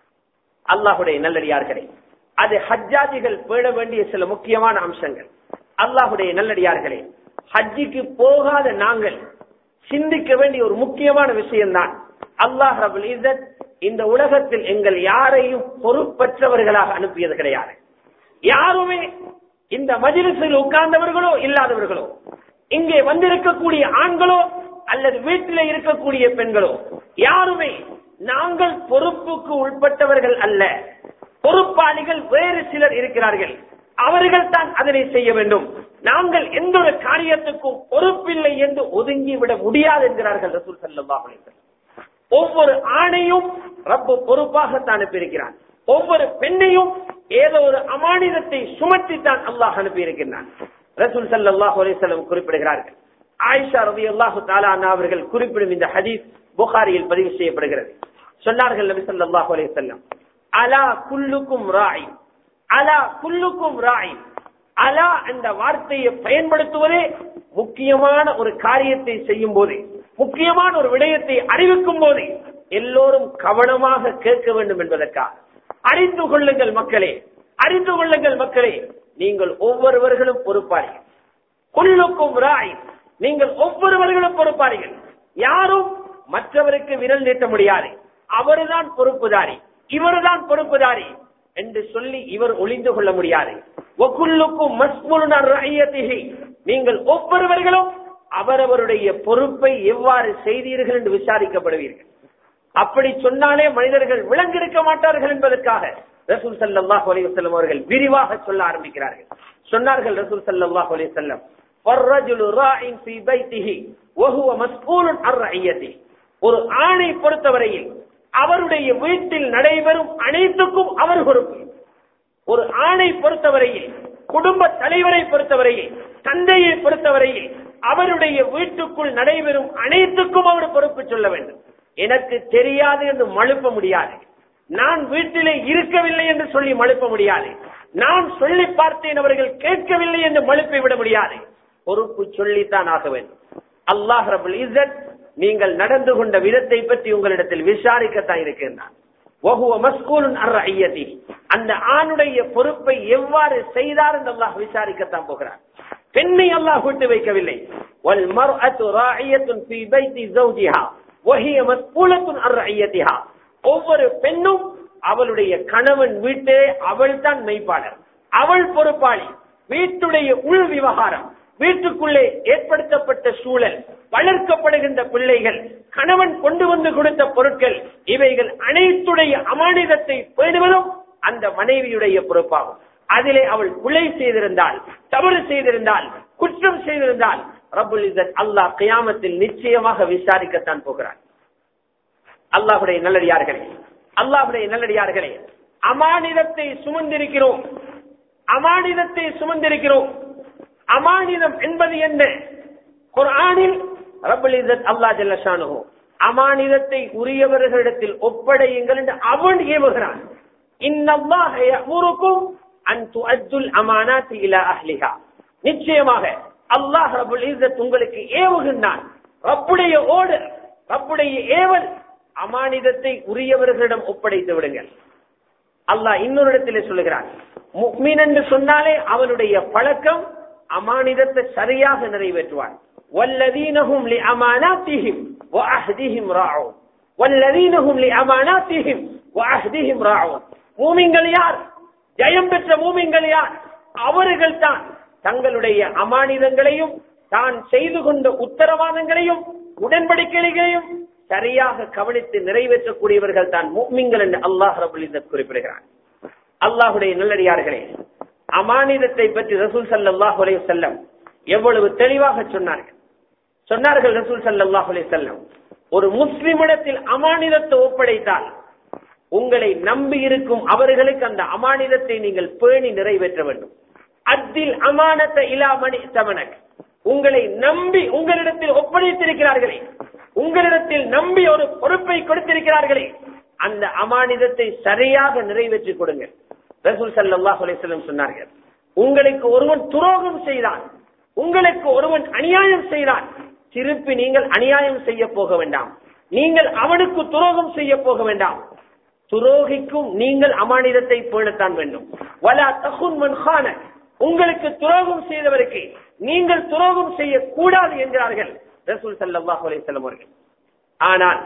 அல்லாஹுடைய நல்லடியார்களே அது ஹஜ்ஜாதிகள் பேட வேண்டிய சில முக்கியமான அம்சங்கள் அல்லாஹுடைய நல்லடியார்களே ஹஜ்ஜிக்கு போகாத நாங்கள் சிந்திக்க வேண்டிய ஒரு முக்கியமான விஷயம்தான் அல்லாஹ் ரபுல் இசத் இந்த உலகத்தில் எங்கள் யாரையும் பொறுப்பற்றவர்களாக அனுப்பியது கிடையாது யாருமே இந்த மஜிலிசில் உட்கார்ந்தவர்களோ இல்லாதவர்களோ இங்கே வந்திருக்கக்கூடிய ஆண்களோ அல்லது வீட்டிலே இருக்கக்கூடிய பெண்களோ யாருமே நாங்கள் பொறுப்புக்கு உட்பட்டவர்கள் அல்ல பொறுப்பாளிகள் வேறு சிலர் இருக்கிறார்கள் அவர்கள் தான் அதனை செய்ய வேண்டும் நாங்கள் எந்த ஒரு காரியத்துக்கும் பொறுப்பில்லை என்று ஒதுங்கிவிட முடியாது என்கிறார்கள் ரசூல் சல்லாஹ் ஒவ்வொரு ஆணையும் ரப்பு பொறுப்பாகத்தான் அனுப்பியிருக்கிறான் ஒவ்வொரு பெண்ணையும் ஏதோ ஒரு அமானிதத்தை சுமத்தித்தான் அல்லாஹ் அனுப்பியிருக்கிறான் ரசூல் சல்லாஹ் அலிசல்லம் குறிப்பிடுகிறார்கள் ஆயிஷா ரவி அல்லாஹு தாலா அவர்கள் குறிப்பிடும் இந்த ஹதீஸ் புகாரியில் பதிவு செய்யப்படுகிறது சொன்னார்கள் நபி சொல்லாஹு அலிசல்லம் அலா குல்லுக்கும் ராய் அலா குல்லுக்கும் ராய் அலா என்ற வார்த்தையை பயன்படுத்துவதே முக்கியமான ஒரு காரியத்தை செய்யும் போது முக்கியமான ஒரு விடயத்தை அறிவிக்கும் போது எல்லோரும் கவனமாக கேட்க வேண்டும் என்பதற்காக அறிந்து கொள்ளுங்கள் மக்களே அறிந்து கொள்ளுங்கள் மக்களே நீங்கள் ஒவ்வொருவர்களும் பொறுப்பாளிகள் குள்ளுக்கும் ராய் நீங்கள் ஒவ்வொருவர்களும் பொறுப்பாளிகள் யாரும் மற்றவருக்கு விரல் நீட்ட முடியாது அவர்தான் பொறுப்புதாரி இவர்தான் பொறுப்புதாரி என்று சொல்லி இவர் ஒளிந்து கொள்ள முடியாது ஒக்குள்ளுக்கும் மஸ்முலுனர் ரஐயத்திஹி. நீங்கள் ஒவ்வொருவர்களும் அவரவருடைய பொறுப்பை எவ்வாறு செய்தீர்கள் என்று விசாரிக்கப்படுவீர்கள் அப்படி சொன்னாலே மனிதர்கள் விளங்கிருக்க மாட்டார்கள் என்பதற்காக ரசூல் ஸல்லல்லாஹு அலைஹி வஸல்லம் அவர்கள் விரிவாக சொல்ல ஆரம்பிக்கிறார்கள் சொன்னார்கள் ரசூல் ஸல்லல்லாஹு அலைஹி வஸல்லம் "வர்ரஜுலு ராஇன் ஃபீ பைத்திஹி வஹுவ மஸ்ஊலுன் அன் ரஇயத்திஹி." ஒரு ஆணை பொறுத்தவரையில் அவருடைய வீட்டில் நடைபெறும் அனைத்துக்கும் அவர் பொறுப்பு ஒரு ஆணை பொறுத்தவரையில் குடும்ப தலைவரை பொறுத்தவரையில் தந்தையை பொறுத்தவரையில் அவருடைய வீட்டுக்குள் நடைபெறும் அனைத்துக்கும் அவர் பொறுப்பு சொல்ல வேண்டும் எனக்கு தெரியாது என்று மழுப்ப முடியாது நான் வீட்டிலே இருக்கவில்லை என்று சொல்லி மழுப்ப முடியாது நான் சொல்லி பார்த்தேன் அவர்கள் கேட்கவில்லை என்று மழுப்பி விட முடியாது பொறுப்பு சொல்லித்தான் ஆக வேண்டும் அல்லாஹ் ரபுல் இஸ்ஸத் நீங்கள் நடந்து கொண்ட விதத்தை பற்றி உங்களிடத்தில் விசாரிக்கத்தான் இருக்கின்றான் وهو مسؤول عن رعيته அந்த ஆணுடைய பொறுப்பை எவ்வாறு செய்தார் என்று அல்லாஹ் விசாரிக்கத்தான் போகிறார் பெண்ணை அல்லாஹ் விட்டு வைக்கவில்லை والمرأة راعية في بيت زوجها وهي مسؤولة عن رعيتها ஒவ்வொரு பெண்ணும் அவளுடைய கணவன் வீட்டே அவள் தான் மெய்ப்பாளர் அவள் பொறுப்பாளி வீட்டுடைய உள் விவகாரம் வீட்டுக்குள்ளே ஏற்படுத்தப்பட்ட சூழல் வளர்க்கப்படுகின்ற பிள்ளைகள் கணவன் கொண்டு வந்து கொடுத்த பொருட்கள் இவைகள் அனைத்துடைய அமானிதத்தை பேணுவதும் அந்த மனைவியுடைய பொறுப்பாகும் அதிலே அவள் குலை செய்திருந்தால் தவறு செய்திருந்தால் குற்றம் செய்திருந்தால் ரபுல் இசத் அல்லாஹ் கியாமத்தில் நிச்சயமாக விசாரிக்கத்தான் போகிறார் அல்லாஹுடைய நல்லடியார்களே அல்லாஹுடைய நல்லடியார்களே அமானிதத்தை சுமந்திருக்கிறோம் அமானிதத்தை சுமந்திருக்கிறோம் அமானிதம் என்பது என்ன குர்ஆனில் ரப்பல் இஸ்ஸத் அல்லாஹ் ஜல்ல ஷானுஹு அமானிதத்தை உரியவர்களிடத்தில் ஒப்படையுங்கள் என்று அவன் ஏவுகிறான் இன்னல்லாஹ யஅமுருக்கும் அன் துஅத்துல் அமானாத்தி இலா அஹ்லிஹா நிச்சயமாக அல்லாஹ் ரப்பல் இஸ்ஸத் உங்களுக்கு ஏவுகின்றான் ரப்புடைய ஓர்டர் ரப்புடைய ஏவல் அமானிதத்தை உரியவர்களிடம் ஒப்படைத்து விடுங்கள் அல்லாஹ் இன்னொரு இடத்திலே சொல்லுகிறான் முக்மீன் என்று சொன்னாலே அவனுடைய பழக்கம் அமானிதத்தை சரியாக நிறைவேற்றுவான் والذين هم لأماناتهم وعهدهم راعون والذين هم لأماناتهم وعهدهم راعون மூமின்கள் யார் ஜெயம் பெற்ற மூமின்கள் யார் அவர்கள் தான் தங்களுடைய அமானிதங்களையும் தான் செய்து கொண்ட உத்தரவாதங்களையும் உடன்படிக்கைகளையும் சரியாக கவனித்து நிறைவேற்றக்கூடியவர்கள் தான் மூமின்கள் என்று அல்லாஹ் ரபுல் இஸ்ஸத் குறிப்பிடுகிறான் அல்லாஹுடைய நல்லடியார்களே அமானிதத்தை பற்றி ரசூல் சல்லாஹ் அலைஹி வஸல்லம் எவ்வளவு தெளிவாக சொன்னார்கள் சொன்னார்கள் ரசூல் சல்லாஹ் அலைஹி வஸல்லம் ஒரு முஸ்லிமிடத்தில் அமானிதத்தை ஒப்படைத்தால் உங்களை நம்பி இருக்கும் அவர்களுக்கு அந்த அமானிதத்தை நீங்கள் பேணி நிறைவேற்ற வேண்டும் அத்தில் அமானத்தை இலாமணி தமனக் உங்களை நம்பி உங்களிடத்தில் ஒப்படைத்திருக்கிறார்களே உங்களிடத்தில் நம்பி ஒரு பொறுப்பை கொடுத்திருக்கிறார்களே அந்த அமானிதத்தை சரியாக நிறைவேற்றி கொடுங்கள் ரசூல் சல்லாஹ் அலிஸ்லம் சொன்னார்கள் உங்களுக்கு ஒருவன் துரோகம் செய்தான் உங்களுக்கு ஒருவன் அநியாயம் செய்தான் திருப்பி நீங்கள் அநியாயம் செய்ய போக வேண்டாம் நீங்கள் அவனுக்கு துரோகம் செய்ய போக வேண்டாம் துரோகிக்கும் நீங்கள் அமானிதத்தை பேணத்தான் வேண்டும் வலா தகுன் மன் கான உங்களுக்கு துரோகம் செய்தவருக்கு நீங்கள் துரோகம் செய்யக்கூடாது என்கிறார்கள் ரசூல் சல்லாஹ் அலிஸ்லம் அவர்கள் ஆனால்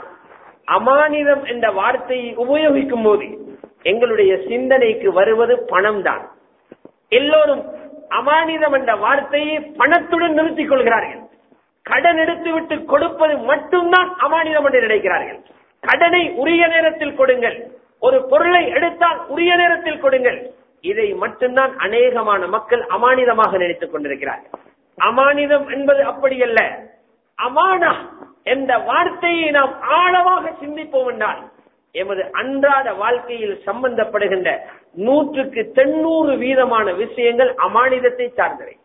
அமானிதம் என்ற வார்த்தையை உபயோகிக்கும் போது எங்களுடைய சிந்தனைக்கு வருவது பணம் தான் எல்லோரும் அமானிதம் என்ற வார்த்தையை பணத்துடன் நிறுத்திக் கொள்கிறார்கள் கடன் எடுத்துவிட்டு கொடுப்பது மட்டும்தான் அமானிதம் என்று நினைக்கிறார்கள் கடனை உரிய நேரத்தில் கொடுங்கள் ஒரு பொருளை எடுத்தால் உரிய நேரத்தில் கொடுங்கள் இதை மட்டும்தான் அநேகமான மக்கள் அமானிதமாக நினைத்துக் கொண்டிருக்கிறார்கள் அமானிதம் என்பது அப்படியல்ல அமானா என்ற வார்த்தையை நாம் ஆழமாக சிந்திப்போம் என்றால் எமது அன்றாட வாழ்க்கையில் சம்பந்தப்படுகின்ற நூற்றுக்கு தொண்ணூறு வீதமான விஷயங்கள் அமானிதத்தை சார்ந்தவை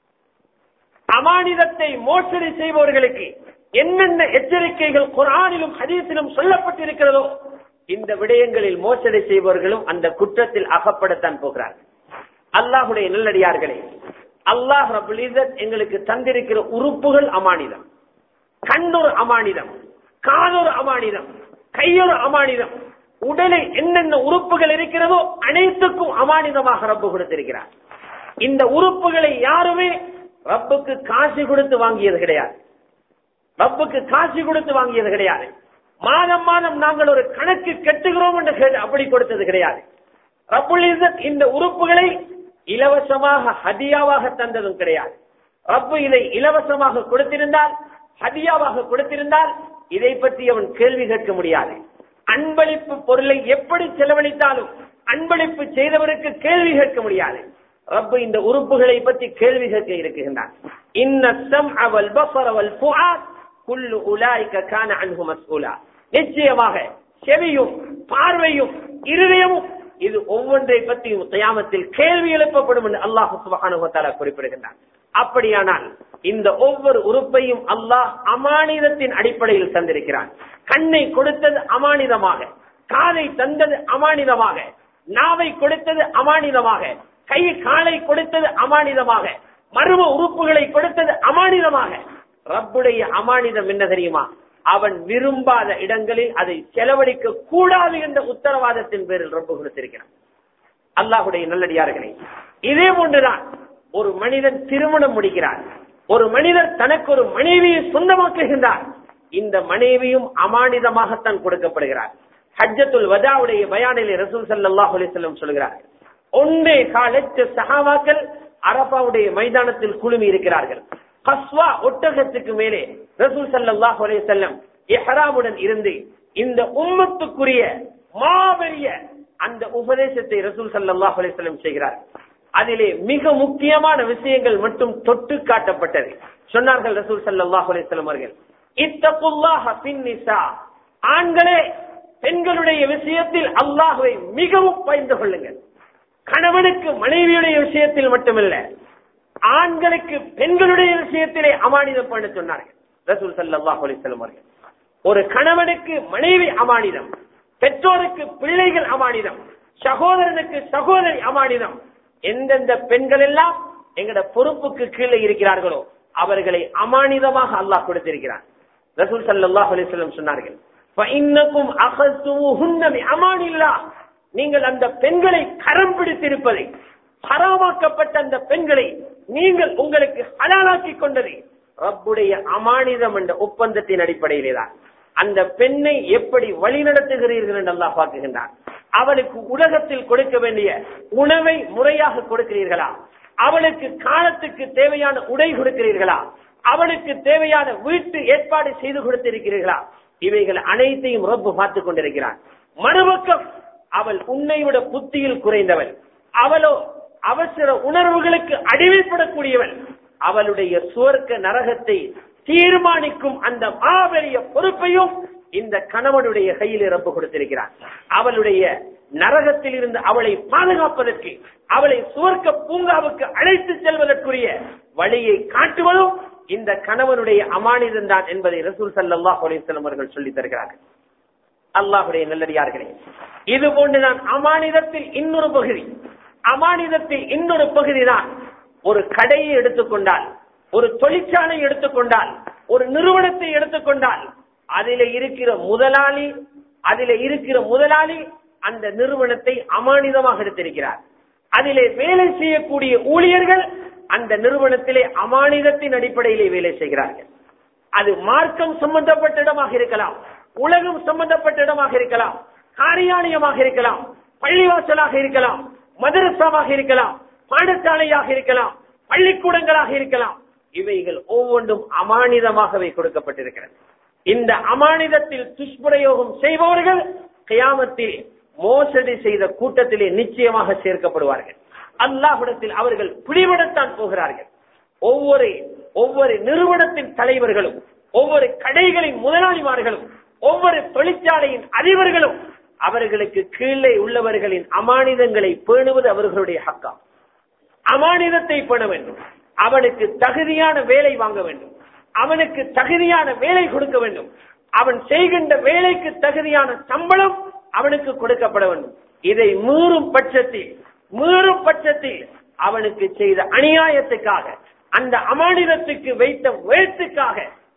அமானிதத்தை மோசடி செய்பவர்களுக்கு என்னென்ன எச்சரிக்கைகள் குரானிலும் ஹதீஸிலும் சொல்லப்பட்டிருக்கிறதோ இந்த விடயங்களில் மோசடி செய்பவர்களும் அந்த குற்றத்தில் அகப்படத்தான் போகிறார்கள் அல்லாஹுடைய நல்லடியார்களே அல்லாஹ் ரபுல் எங்களுக்கு தந்திருக்கிற உறுப்புகள் அமானிதம் கண்ணொரு அமானிதம் காதொரு அமானிதம் கையொரு அமானிதம் உடலில் என்னென்ன உறுப்புகள் இருக்கிறதோ அனைத்துக்கும் அமானிதமாக ரப்பு கொடுத்திருக்கிறார் இந்த உறுப்புகளை யாருமே ரப்புக்கு காசு கொடுத்து வாங்கியது கிடையாது ரப்புக்கு காசு கொடுத்து வாங்கியது கிடையாது மாதம் மாதம் நாங்கள் ஒரு கணக்கு கட்டுகிறோம் என்று கேட்டு அப்படி கொடுத்தது கிடையாது ரப்புல் இஸ்ஸத் இந்த உறுப்புகளை இலவசமாக ஹதியாவாக தந்ததும் கிடையாது ரப்பு இதை இலவசமாக கொடுத்திருந்தால் ஹதியாவாக கொடுத்திருந்தால் இதை பற்றி அவன் கேள்வி கேட்க முடியாது அன்பளிப்பு பொருளை எப்படி செலவழித்தாலும் அன்பளிப்பு செய்தவருக்கு கேள்வி கேட்க முடியாது ரப்பு இந்த உறுப்புகளை பற்றி கேள்வி கேட்க இருக்குகின்றான் இன்ன ஸம்அ வல் பஸர வல் ஃபுஆத் குல்லு உலாயிக கான அன்ஹு மஸ்ஊலா நிச்சயமாக செவியும் பார்வையும் இருதயமும் இது ஒவ்வொன்றை பற்றியும் தயாமத்தில் கேள்வி எழுப்பப்படும் என்று அல்லாஹ் சுபஹானஹு வ தஆலா குறிப்பிடுகின்றான் அப்படியானால் இந்த ஒவ்வொரு உறுப்பையும் அல்லாஹ் அமானிதத்தின் அடிப்படையில் தந்திருக்கிறான் கண்ணை கொடுத்தது அமானிதமாக காதை தந்தது அமானிதமாக நாவை கொடுத்தது அமானிதமாக கை காலை கொடுத்தது அமானிதமாக மர்ம உறுப்புகளை கொடுத்தது அமானிதமாக ரப்புடைய அமானிதம் என்ன தெரியுமா அவன் விரும்பாத இடங்களில் அதை செலவழிக்க கூடாது என்ற உத்தரவாதத்தின் பேரில் ரப்பு கொடுத்திருக்கிறான் அல்லாஹுடைய நல்லடியார்களே இதே போன்றுதான் ஒரு மனிதன் திருமணம் முடிக்கிறார் ஒரு மனிதர் தனக்கு ஒரு மனைவியை சொந்தமாக்குகின்றார் இந்த மனைவியும் அமானிதமாகத்தான் கொடுக்கப்படுகிறார் ஹஜ்ஜத்துல் வதாவுடைய பயானிலே ரசூல் ஸல்லல்லாஹு அலைஹி வஸல்லம் சொல்கிறார் ஒன்றே காலத்து சஹாபாக்கள் அரபாவுடைய மைதானத்தில் குழுமி இருக்கிறார்கள் கஸ்வா ஒட்டகத்துக்கு மேலே ரசூல் ஸல்லல்லாஹு அலைஹி வஸல்லம் இஹ்ராமுடன் இருந்து இந்த உம்மத்துக்குரிய மாபெரிய அந்த உபதேசத்தை ரசூல் ஸல்லல்லாஹு அலைஹி வஸல்லம் செய்கிறார் அதிலே மிக முக்கியமான விஷயங்கள் மட்டும் தொட்டு காட்டப்பட்டது சொன்னார்கள் ரசூல் ஸல்லல்லாஹு அலைஹி வஸல்லம் அவர்கள் இத்தகுல்லாஹ பின் நிசா ஆண்களே பெண்களுடைய விஷயத்தில் அல்லாஹ்வை மிகவும் பயந்து கொள்ளுங்கள் கணவனுக்கு மனைவியுடைய விஷயத்தில் மட்டுமல்ல ஆண்களுக்கு பெண்களுடைய விஷயத்திலே அமானிதம் பண்ண சொன்னார்கள் ரசூல் ஸல்லல்லாஹு அலைஹி வஸல்லம் அவர்கள் ஒரு கணவனுக்கு மனைவி அமானிதம் பெற்றோருக்கு பிள்ளைகள் அமானிதம் சகோதரனுக்கு சகோதரி அமானிதம் எந்தெந்த பெண்கள் எல்லாம் எங்கட பொறுப்புக்கு கீழே இருக்கிறார்களோ அவர்களை அமானிதமாக அல்லாஹ் கொடுத்திருக்கிறார் ரசூல் ஸல்லல்லாஹு அலைஹி வஸல்லம் சொன்னார்கள் فَإِنَّكُمْ أَخَذْتُمُوهُنَّ بِأَمَانِ اللَّهِ நீங்கள் அந்த பெண்களை கரம் பிடித்திருப்பதை ஹராமாக்கப்பட்ட அந்த பெண்களை நீங்கள் உங்களுக்கு ஹலாலாக்கி கொண்டது ரப்புடைய அமானிதம் என்ற ஒப்பந்தத்தின் அடிப்படையிலே தான் அந்த பெண்ணை எப்படி வழிநடத்துகிறீர்கள் என்று அல்லாஹ் பார்க்குகின்றான் அவளுக்கு உலகத்தில் கொடுக்க வேண்டிய உணவை முறையாக கொடுக்கிறீர்களா அவளுக்கு காலத்துக்கு தேவையான உடை கொடுக்கிறீர்களா அவளுக்கு தேவையான வீட்டு ஏற்பாடு செய்து கொடுத்திருக்கிறீர்களா இவைகள் அனைத்தையும் ரப்பு பார்த்துக் கொண்டிருக்கிறான் மறுபக்கம் அவள் உன்னை விட புத்தியில் குறைந்தவள் அவளோ அவசர உணர்வுகளுக்கு அடிமைப்படக்கூடியவள் அவளுடைய சுவர்க்க நரகத்தை தீர்மானிக்கும் அந்த மாபெரிய பொறுப்பையும் இந்த கணவனுடைய கையில் ரப்பு கொடுத்திருக்கிறார் அவளுடைய நரகத்தில் இருந்து அவளை பாதுகாப்பதற்கு அவளை சுவர்க்க பூங்காவுக்கு அழைத்து செல்வதற்குரிய வழியை காட்டுவதும் இந்த கணவனுடைய அமானிதம் தான் என்பதை ரசூல் சல்லாஹ் அலிஸ்லாம் அவர்கள் சொல்லித் தருகிறார்கள் அல்லாஹுடைய நல்லடியார்களே இது போன்றுதான் அமானிதத்தில் இன்னொரு பகுதி அமானிதத்தில் இன்னொரு பகுதி தான் ஒரு கடையை எடுத்துக்கொண்டால் ஒரு தொழிற்சாலை எடுத்துக்கொண்டால் ஒரு நிறுவனத்தை எடுத்துக்கொண்டால் அதில இருக்கிற முதலாளி அதில இருக்கிற முதலாளி அந்த நிறுவனத்தை அமானிதமாக எடுத்திருக்கிறார் அதிலே வேலை செய்யக்கூடிய ஊழியர்கள் அந்த நிறுவனத்திலே அமானிதத்தின் அடிப்படையிலே வேலை செய்கிறார்கள் அது மார்க்கம் சம்பந்தப்பட்ட இடமாக இருக்கலாம் உலகம் சம்பந்தப்பட்ட இடமாக இருக்கலாம் காரியாலயமாக இருக்கலாம் பள்ளிவாசலாக இருக்கலாம் மதரசாவாக இருக்கலாம் பாடசாலையாக இருக்கலாம் பள்ளிக்கூடங்களாக இருக்கலாம் இவைகள் ஒவ்வொன்றும் அமானிதமாகவே கொடுக்கப்பட்டிருக்கிறது இந்த அமானிதத்தில் துஷ்பிரயோகம் செய்பவர்கள் கியாமத்தில் மோசடி செய்த கூட்டத்திலே நிச்சயமாக சேர்க்கப்படுவார்கள் அல்லாஹ்விடத்தில் அவர்கள் பிடிபடத்தான் போகிறார்கள் ஒவ்வொரு ஒவ்வொரு நிறுவனத்தின் தலைவர்களும் ஒவ்வொரு கடைகளின் முதலாளிமார்களும் ஒவ்வொரு தொழிற்சாலையின் அதிபர்களும் அவர்களுக்கு கீழே உள்ளவர்களின் அமானிதங்களை பேணுவது அவர்களுடைய ஹக்கா அமானிதத்தை பேண வேண்டும் அவனுக்கு தகுதியான வேலை வாங்க வேண்டும் அவனுக்கு தகுதியான வேலை கொடுக்க வேண்டும் அவன் செய்கின்ற வேலைக்கு தகுதியான சம்பளம் அவனுக்கு கொடுக்கப்பட வேண்டும் இதை மீறும் பட்சத்தில் மீறும் பட்சத்தில் அவனுக்கு செய்த அநியாயத்துக்காக அந்த அமானிதத்துக்கு வைத்த வேட்டுக்காக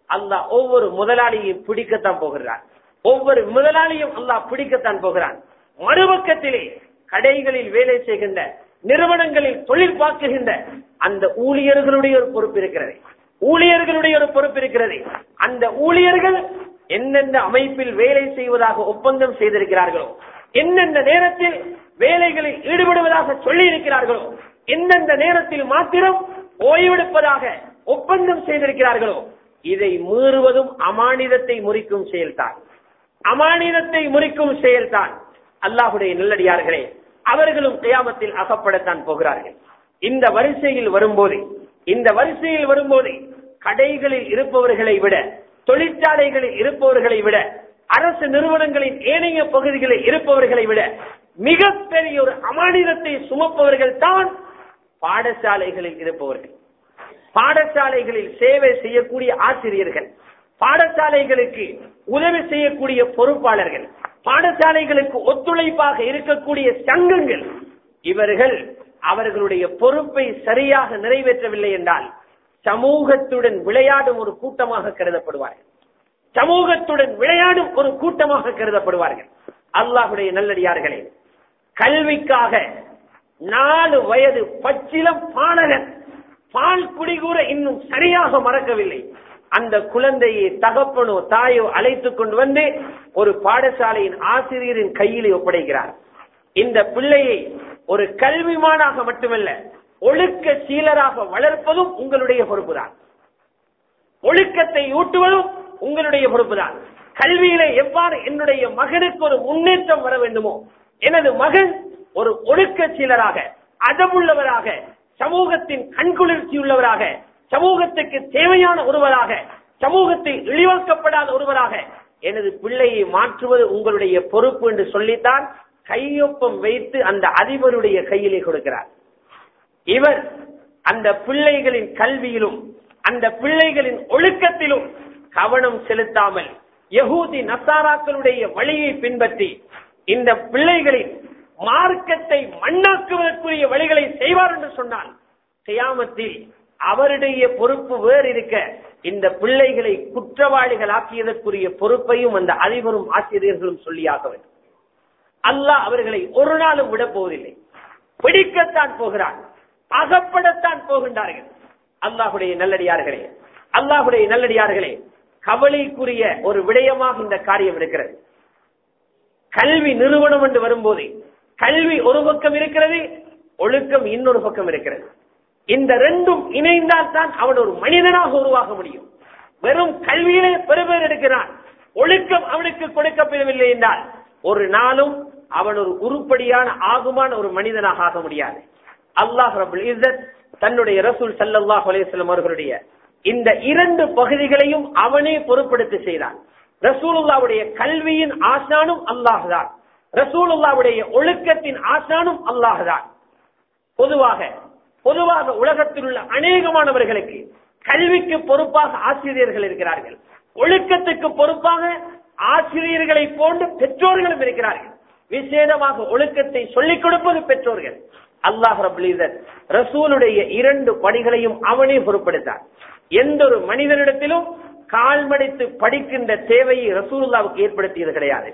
அல்லாஹ் ஒவ்வொரு முதலாளியையும் பிடிக்கத்தான் போகிறான் ஒவ்வொரு முதலாளியும் அல்லாஹ் பிடிக்கத்தான் போகிறான் மறுபக்கத்திலே கடைகளில் வேலை செய்கின்ற நிறுவனங்களில் தொழில் பார்க்குகின்ற அந்த ஊழியர்களுடைய ஒரு பொறுப்பு இருக்கிறது ஊழியர்களுடைய ஒரு பொறுப்பு இருக்கிறது அந்த ஊழியர்கள் எந்தெந்த அமைப்பில் வேலை செய்வதாக ஒப்பந்தம் செய்திருக்கிறார்களோ எந்தெந்த நேரத்தில் வேலைகளில் ஈடுபடுவதாக சொல்லி இருக்கிறார்களோ எந்தெந்த நேரத்தில் மாத்திரம் ஓய்வெடுப்பதாக ஒப்பந்தம் செய்திருக்கிறார்களோ இதை மீறுவதும் அமானிதத்தை முறிக்கும் செயல்தான் அமானிதத்தை முறிக்கும் செயல்தான் அல்லாஹுடைய நல்லடியார்களே அவர்களும் கியாமத்தில் அகப்படத்தான் போகிறார்கள் இந்த வரிசையில் வரும்போது இந்த வரிசையில் வரும்போது கடைகளில் இருப்பவர்களை விட தொழிற்சாலைகளில் இருப்பவர்களை விட அரசு நிறுவனங்களின் ஏனைய பகுதிகளில் இருப்பவர்களை விட மிகப்பெரிய ஒரு அமானிதத்தை சுமப்பவர்கள் தான் பாடசாலைகளில் இருப்பவர்கள் பாடசாலைகளில் சேவை செய்யக்கூடிய ஆசிரியர்கள் பாடசாலைகளுக்கு உதவி செய்யக்கூடிய பொறுப்பாளர்கள் பாடசாலைகளுக்கு ஒத்துழைப்பாக இருக்கக்கூடிய சங்கங்கள் இவர்கள் அவர்களுடைய பொறுப்பை சரியாக நிறைவேற்றவில்லை என்றால் சமூகத்துடன் விளையாடும் ஒரு கூட்டமாக கருதப்படுவார்கள் சமூகத்துடன் விளையாடும் ஒரு கூட்டமாக கருதப்படுவார்கள் அல்லாஹுடைய நல்லடியார்களே கல்விக்காக நாலு வயது பச்சிலம் பாலகன் பால் குடிகூற இன்னும் சரியாக மறக்கவில்லை அந்த குழந்தையை தகப்பனோ தாயோ அழைத்துக் கொண்டு வந்து ஒரு பாடசாலையின் ஆசிரியரின் கையிலே ஒப்படைக்கிறார் இந்த பிள்ளையை ஒரு கல்விமானாக மட்டுமல்ல ஒழுக்க சீலராக வளர்ப்பதும் உங்களுடைய பொறுப்புதான் ஒழுக்கத்தை ஊட்டுவதும் உங்களுடைய பொறுப்புதான் கல்வியிலே எவ்வாறு என்னுடைய மகனுக்கு ஒரு முன்னேற்றம் வர வேண்டுமோ எனது மகன் ஒரு ஒழுக்க சீலராக அதமுள்ளவராக சமூகத்தின் கண்குளிர்ச்சி உள்ளவராக சமூகத்துக்கு தேவையான ஒருவராக சமூகத்தில் இழிவாக்கப்படாத ஒருவராக எனது பிள்ளையை மாற்றுவது உங்களுடைய பொறுப்பு என்று சொல்லித்தான் கையொப்பம் வைத்து அந்த அதிபருடைய கையிலே கொடுக்கிறார் இவர் அந்த பிள்ளைகளின் கல்வியிலும் அந்த பிள்ளைகளின் ஒழுக்கத்திலும் கவனம் செலுத்தாமல் யகூதி நசாராக்களுடைய வழியை பின்பற்றி இந்த பிள்ளைகளின் மார்க்கத்தை மண்ணாக்குவதற்குரிய வழிகளை செய்வார் என்று சொன்னால் கியாமத்தில் அவருடைய பொறுப்பு வேறு இருக்க இந்த பிள்ளைகளை குற்றவாளிகள் ஆக்கியதற்குரிய பொறுப்பையும் அந்த அதிபரும் ஆசிரியர்களும் சொல்லியாக வேண்டும் அல்லாஹ் அவர்களை ஒரு நாளும் விட போவதில்லை பிடிக்கத்தான் போகிறார் அகப்படத்தான் போகின்றார்கள் அல்லாஹுடைய நல்லடியார்களே அல்லாஹுடைய நல்லடியார்களே கவலைக்குரிய ஒரு விடயமாக இந்த காரியம் இருக்கிறது கல்வி நிறுவனம் என்று வரும்போது கல்வி ஒரு பக்கம் இருக்கிறது ஒழுக்கம் இன்னொரு பக்கம் இருக்கிறது இந்த ரெண்டும் இணைந்தால் தான் அவன் ஒரு மனிதனாக உருவாக முடியும் வெறும் கல்வியிலே பெருபேர் எடுக்கிறான் ஒழுக்கம் அவனுக்கு கொடுக்கப்படவில்லை என்றால் ஒரு நாளும் அவன் ஒரு உருப்படியான ஆகுமான ஒரு மனிதனாக ஆக முடியாது அல்லாஹ் ரபுல் இஸ்ஸத் தன்னுடைய ரசூல் சல்லல்லாஹு அலைஹி வஸல்லம் அவர்களுடைய இந்த இரண்டு பகுதிகளையும் அவனே பொறுப்படுத்தி செய்தான் ரசூலுல்லாவுடைய கல்வியின் ஆசானும் அல்லாஹ்தான் ரசூலுல்லாவுடைய ஒழுக்கத்தின் ஆசானும் அல்லாஹ்தான் பொதுவாக பொதுவாக உலகத்தில் உள்ள அநேகமானவர்களுக்கு கல்விக்கு பொறுப்பாக ஆசிரியர்கள் இருக்கிறார்கள் ஒழுக்கத்துக்கு பொறுப்பாக ஆசிரியர்களை போன்று பெற்றோர்களும் இருக்கிறார்கள் விசேடமாக ஒழுக்கத்தை சொல்லிக் கொடுப்பது பெற்றோர்கள் அல்லாஹ் ரபுல் ரசூலுடைய இரண்டு பணிகளையும் அவனே பொறுப்படுத்தார் எந்த ஒரு மனிதனிடத்திலும் கால்மடித்து படிக்கின்ற தேவையை ரசூலுல்லாவுக்கு ஏற்படுத்தியது கிடையாது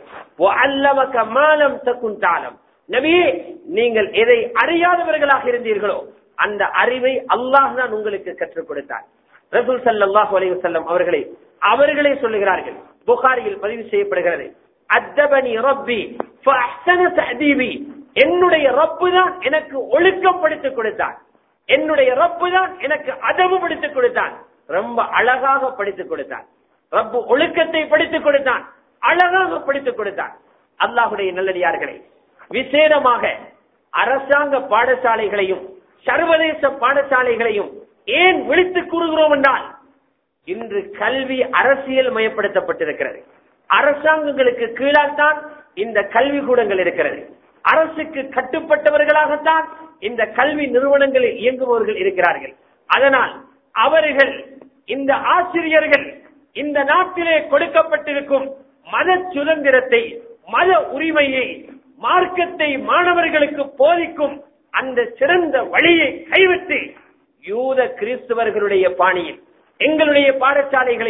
அல்லவக மாலம் தக்குன் தாளம் நபியே நீங்கள் எதை அறியாதவர்களாக இருந்தீர்களோ அந்த அறிவை அல்லாஹ் தான் உங்களுக்கு கற்றுக் கொடுத்தார் ரசூல் சல்லாஹூ அலைஹி வஸல்லம் அவர்களை அவர்களே சொல்லுகிறார்கள் புகாரியில் பதிவு செய்யப்படுகிறது அத்தபனி ரப்பி ஃபஅஹ்சன தஅதீபி என்னுடைய ரப்பு தான் எனக்கு ஒழுக்கம் படித்துக் கொடுத்தான் என்னுடைய ரப்பு தான் எனக்கு அதவு படித்துக் கொடுத்தான் ரொம்ப அழகாக படித்துக் கொடுத்தான் ரப்பு ஒழுக்கத்தை படித்துக் கொடுத்தான் அழகாக படித்துக் கொடுத்தான் அல்லாஹுடைய நல்லடியார்களே விசேடமாக அரசாங்க பாடசாலைகளையும் சர்வதேச பாடசாலைகளையும் ஏன் விழித்துக் கூறுகிறோம் என்றால் இன்று கல்வி அரசியல் மயப்படுத்தப்பட்டிருக்கிறது அரசாங்கங்களுக்கு கீழால்தான் இந்த கல்வி கூடங்கள் இருக்கிறது அரசுக்கு கட்டுப்பட்டவர்களாகத்தான் இந்த கல்வி நிறுவனங்களில் இயங்குபவர்கள் இருக்கிறார்கள் அதனால் அவர்கள் இந்த ஆசிரியர்கள் இந்த நாட்டிலே கொடுக்கப்பட்டிருக்கும் மத சுதந்திரத்தை மத உரிமையை மார்க்கத்தை மாணவர்களுக்கு போதிக்கும் அந்த சிறந்த வழியை கைவிட்டு யூத கிறிஸ்தவர்களுடைய பாணியில் எங்களுடைய பாடசாலைகளையும்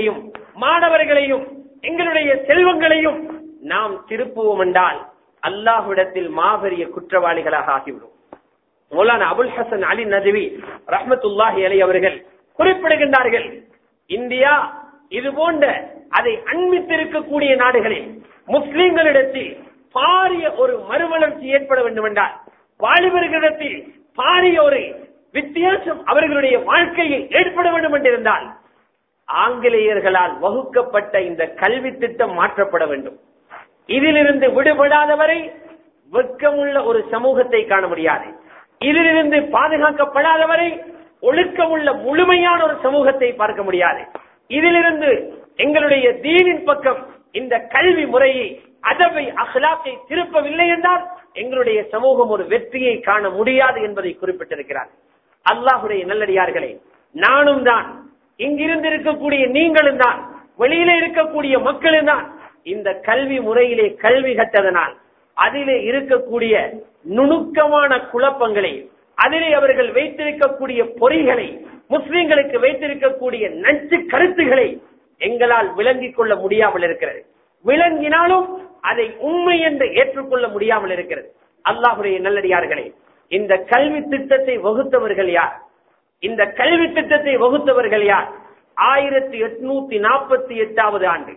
மாணவர்களையும் எங்களுடைய செல்வங்களையும் நாம் திருப்புவோம் என்றால் அல்லாஹ்விடத்தில் மாபெரிய குற்றவாளிகளாக ஆகிவிடும் மௌலானா அபுல் ஹசன் அலி நதுவி ரஹ்மத்துல்லாஹி அலி அவர்கள் குறிப்பிடுகின்றார்கள் இந்தியா இது போன்ற அதை அண்மித்திருக்கக்கூடிய நாடுகளில் முஸ்லிம்களிடத்தில் பாரிய ஒரு மறுமலர்ச்சி ஏற்பட வேண்டும் என்றால் வாலிபர்களிடத்தில் பாரிய ஒரு வித்தியாசம் அவர்களுடைய வாழ்க்கையில் ஏற்பட வேண்டும் என்றிருந்தால் ஆங்கிலேயர்களால் வகுக்கப்பட்ட இந்த கல்வி திட்டம் மாற்றப்பட வேண்டும் இதிலிருந்து விடுபடாதவரை வெட்கமுள்ள ஒரு சமூகத்தை காண முடியாது இதிலிருந்து பாதுகாக்கப்படாதவரை ஒழுக்கமுள்ள முழுமையான ஒரு சமூகத்தை பார்க்க முடியாது இதிலிருந்து எங்களுடைய தீனின் பக்கம் இந்த கல்வி முறையை அதவை அகலாக்கை திருப்பவில்லை என்றால் எங்களுடைய சமூகம் ஒரு வெற்றியை காண முடியாது என்பதை குறிப்பிட்டிருக்கிறார் அல்லாஹுடைய நல்லடியார்களே நானும் தான் இங்கிருந்து இருக்கக்கூடிய நீங்களும் தான் வெளியிலே இருக்கக்கூடிய மக்களும் தான் இந்த கல்வி முறையிலே கல்வி கட்டதனால் அதிலே இருக்கக்கூடிய நுணுக்கமான குழப்பங்களை அதிலே அவர்கள் வைத்திருக்கக்கூடிய பொறிகளை முஸ்லிம்களுக்கு வைத்திருக்கக்கூடிய நச்சு கருத்துக்களை எங்களால் விளங்கிக் கொள்ள முடியாமல் இருக்கிறது விளங்கினாலும் அதை உண்மை என்று ஏற்றுக்கொள்ள முடியாமல் இருக்கிறது அல்லாஹுடைய நல்லடியார்களே இந்த கல்வி திட்டத்தை வகுத்தவர்கள் யார் இந்த கல்வி திட்டத்தை வகுத்தவர்கள் யார் ஆயிரத்தி எட்நூத்தி நாற்பத்தி எட்டாவது ஆண்டு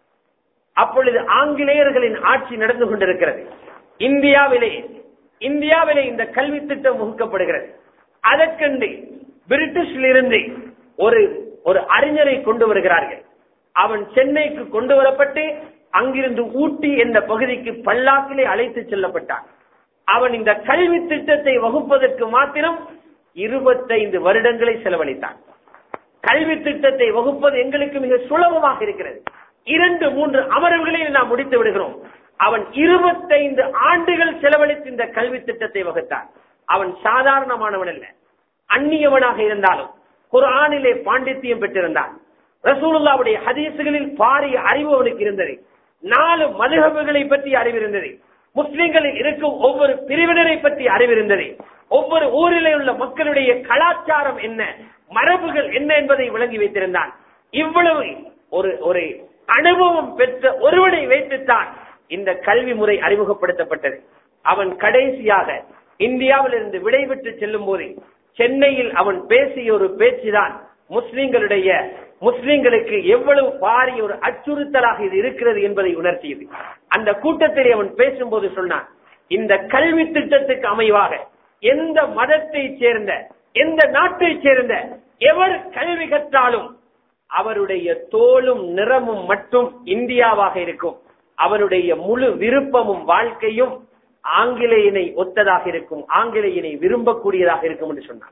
அப்பொழுது ஆங்கிலேயர்களின் ஆட்சி நடந்து கொண்டிருக்கிறது இந்தியாவிலே இந்தியாவிலே இந்த கல்வி திட்டம் வகுக்கப்படுகிறது அதற்கென்று பிரிட்டிஷிலிருந்து ஒரு ஒரு அறிஞரை கொண்டு வருகிறார்கள் அவன் சென்னைக்கு கொண்டு வரப்பட்டு அங்கிருந்து ஊட்டி என்ற பகுதிக்கு பல்லாக்கிலே அழைத்து செல்லப்பட்டான் அவன் இந்த கல்வி திட்டத்தை வகுப்பதற்கு மாத்திரம் இருபத்தைந்து வருடங்களை செலவழித்தான் கல்வி திட்டத்தை வகுப்பது எங்களுக்கு மிக சுலபமாக இருக்கிறது இரண்டு மூன்று அமர்வுகளில் நாம் முடித்து விடுகிறோம் அவன் இருபத்தைந்து ஆண்டுகள் செலவழித்து இந்த கல்வி திட்டத்தை வகுத்தான் அவன் சாதாரணமானவன் அல்ல அந்நியவனாக இருந்தாலும் குர்ஆனிலே பாண்டித்தியம் பெற்றிருந்தான் ரசூலுல்லாவுடைய ஹதீசுகளில் பாரிய அறிவு அவனுக்கு இருந்தது நாலு மதுகபுகளை பற்றி அறிவிருந்தது முஸ்லிம்களில் இருக்கும் ஒவ்வொரு பிரிவினரை பற்றி அறிவிருந்தது ஒவ்வொரு ஊரிலே உள்ள மக்களுடைய கலாச்சாரம் என்ன மரபுகள் என்ன என்பதை விளங்கி வைத்திருந்தான் இவ்வளவு ஒரு ஒரு அனுபவம் பெற்ற ஒருவனை வைத்துத்தான் இந்த கல்வி முறை அறிமுகப்படுத்தப்பட்டது அவன் கடைசியாக இந்தியாவில் இருந்து விடைபெற்று செல்லும் போது சென்னையில் அவன் பேசிய ஒரு பேச்சுதான் முஸ்லிம்களுடைய முஸ்லிம்களுக்கு எவ்வளவு பாரிய ஒரு அச்சுறுத்தலாக இது இருக்கிறது என்பதை உணர்த்தியது அந்த கூட்டத்தில் அவன் பேசும்போது சொன்னான் இந்த கல்வி திட்டத்துக்கு அமைவாக எந்த மதத்தை சேர்ந்த எந்த நாட்டை சேர்ந்த எவர் கல்வி கற்றாலும் அவருடைய தோலும் நிறமும் மட்டும் இந்தியாவாக இருக்கும் அவருடைய முழு விருப்பமும் வாழ்க்கையும் ஆங்கிலேயனை ஒத்ததாக இருக்கும் ஆங்கிலேயனை விரும்பக்கூடியதாக இருக்கும் என்று சொன்னார்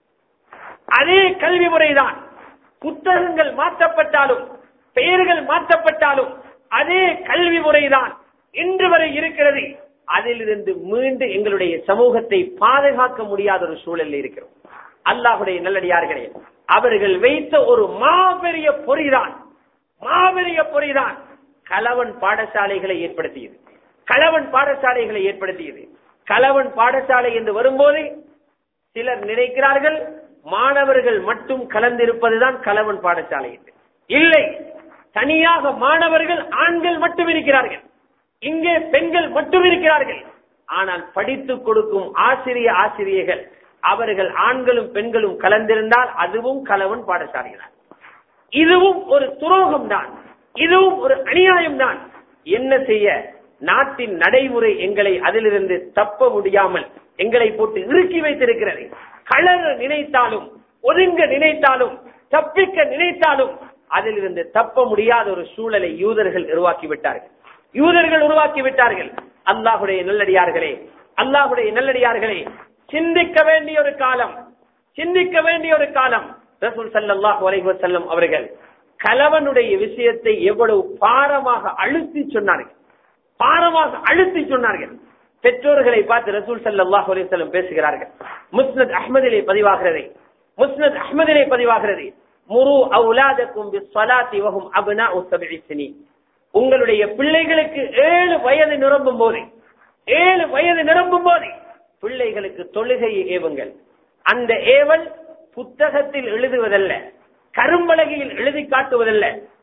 அதே கல்வி முறைதான் புத்தகங்கள் மாற்றப்பட்டாலும் பெயர்கள் மாற்றப்பட்டாலும் அதே கல்வி முறைதான் இன்று வரை இருக்கிறது அதிலிருந்து மீண்டு எங்களுடைய சமூகத்தை பாதுகாக்க முடியாத ஒரு சூழலில் இருக்கிறோம் அல்லாஹுடைய நல்லடியார்களே அவர்கள் வைத்த ஒரு மாபெரிய பொறிதான் மாபெரிய பொறிதான் கலவன் பாடசாலைகளை ஏற்படுத்தியது கலவன் பாடசாலைகளை ஏற்படுத்தியது கலவன் பாடசாலை என்று வரும்போது சிலர் நினைக்கிறார்கள் மாணவர்கள் மட்டும் கலந்திருப்பதுதான் கலவன் பாடசாலை என்று இல்லை தனியாக மாணவர்கள் ஆண்கள் மட்டும் இருக்கிறார்கள் இங்கே பெண்கள் மட்டும் இருக்கிறார்கள் ஆனால் படித்துக் கொடுக்கும் ஆசிரிய ஆசிரியர்கள் அவர்கள் ஆண்களும் பெண்களும் கலந்திருந்தால் அதுவும் கலவன் பாடசாலைகள் இதுவும் ஒரு துரோகம் தான் இதுவும் ஒரு அநியாயம் தான் என்ன செய்ய நாட்டின் நடைமுறை எங்களை அதிலிருந்து தப்ப முடியாமல் எங்களை போட்டு இறுக்கி வைத்திருக்கிறது கலர நினைத்தாலும் ஒதுங்க நினைத்தாலும் தப்பிக்க நினைத்தாலும் அதிலிருந்து தப்ப முடியாத ஒரு சூழலை யூதர்கள் உருவாக்கி விட்டார்கள் யூதர்கள் உருவாக்கி விட்டார்கள் அல்லாஹுடைய நல்லடியார்களே அல்லாஹுடைய நல்லடியார்களே சிந்திக்க வேண்டிய ஒரு காலம் சிந்திக்க வேண்டிய ஒரு காலம் ரசூல் சல்லாஹ் அலைவசல்லம் அவர்கள் கலவனுடைய விஷயத்தை எவ்வளவு பாரமாக அழுத்தி சொன்னார்கள் பாரமாக அழுத்தி சொன்னார்கள் பெற்றோர்களை பார்த்து ரசூல் சல்லாஹ் அலிசல்லம் பேசுகிறார்கள் முஸ்னத் அஹ்மதிலே பதிவாகிறது முஸ்னத் அஹ்மதிலே பதிவாகிறது முரு அவுலாதக்கும் பிஸ்ஸலாத்தி வஹும் அப்னாஉ சப்இ சினீன் உங்களுடைய பிள்ளைகளுக்கு ஏழு வயது நிரம்பும் போது ஏழு வயது நிரம்பும் போது பிள்ளைகளுக்கு தொழுகையை ஏவுங்கள் அந்த ஏவல் புத்தகத்தில் எழுதுவதல்ல கரும்பலகையில் எழுதி காட்டுவதல்ல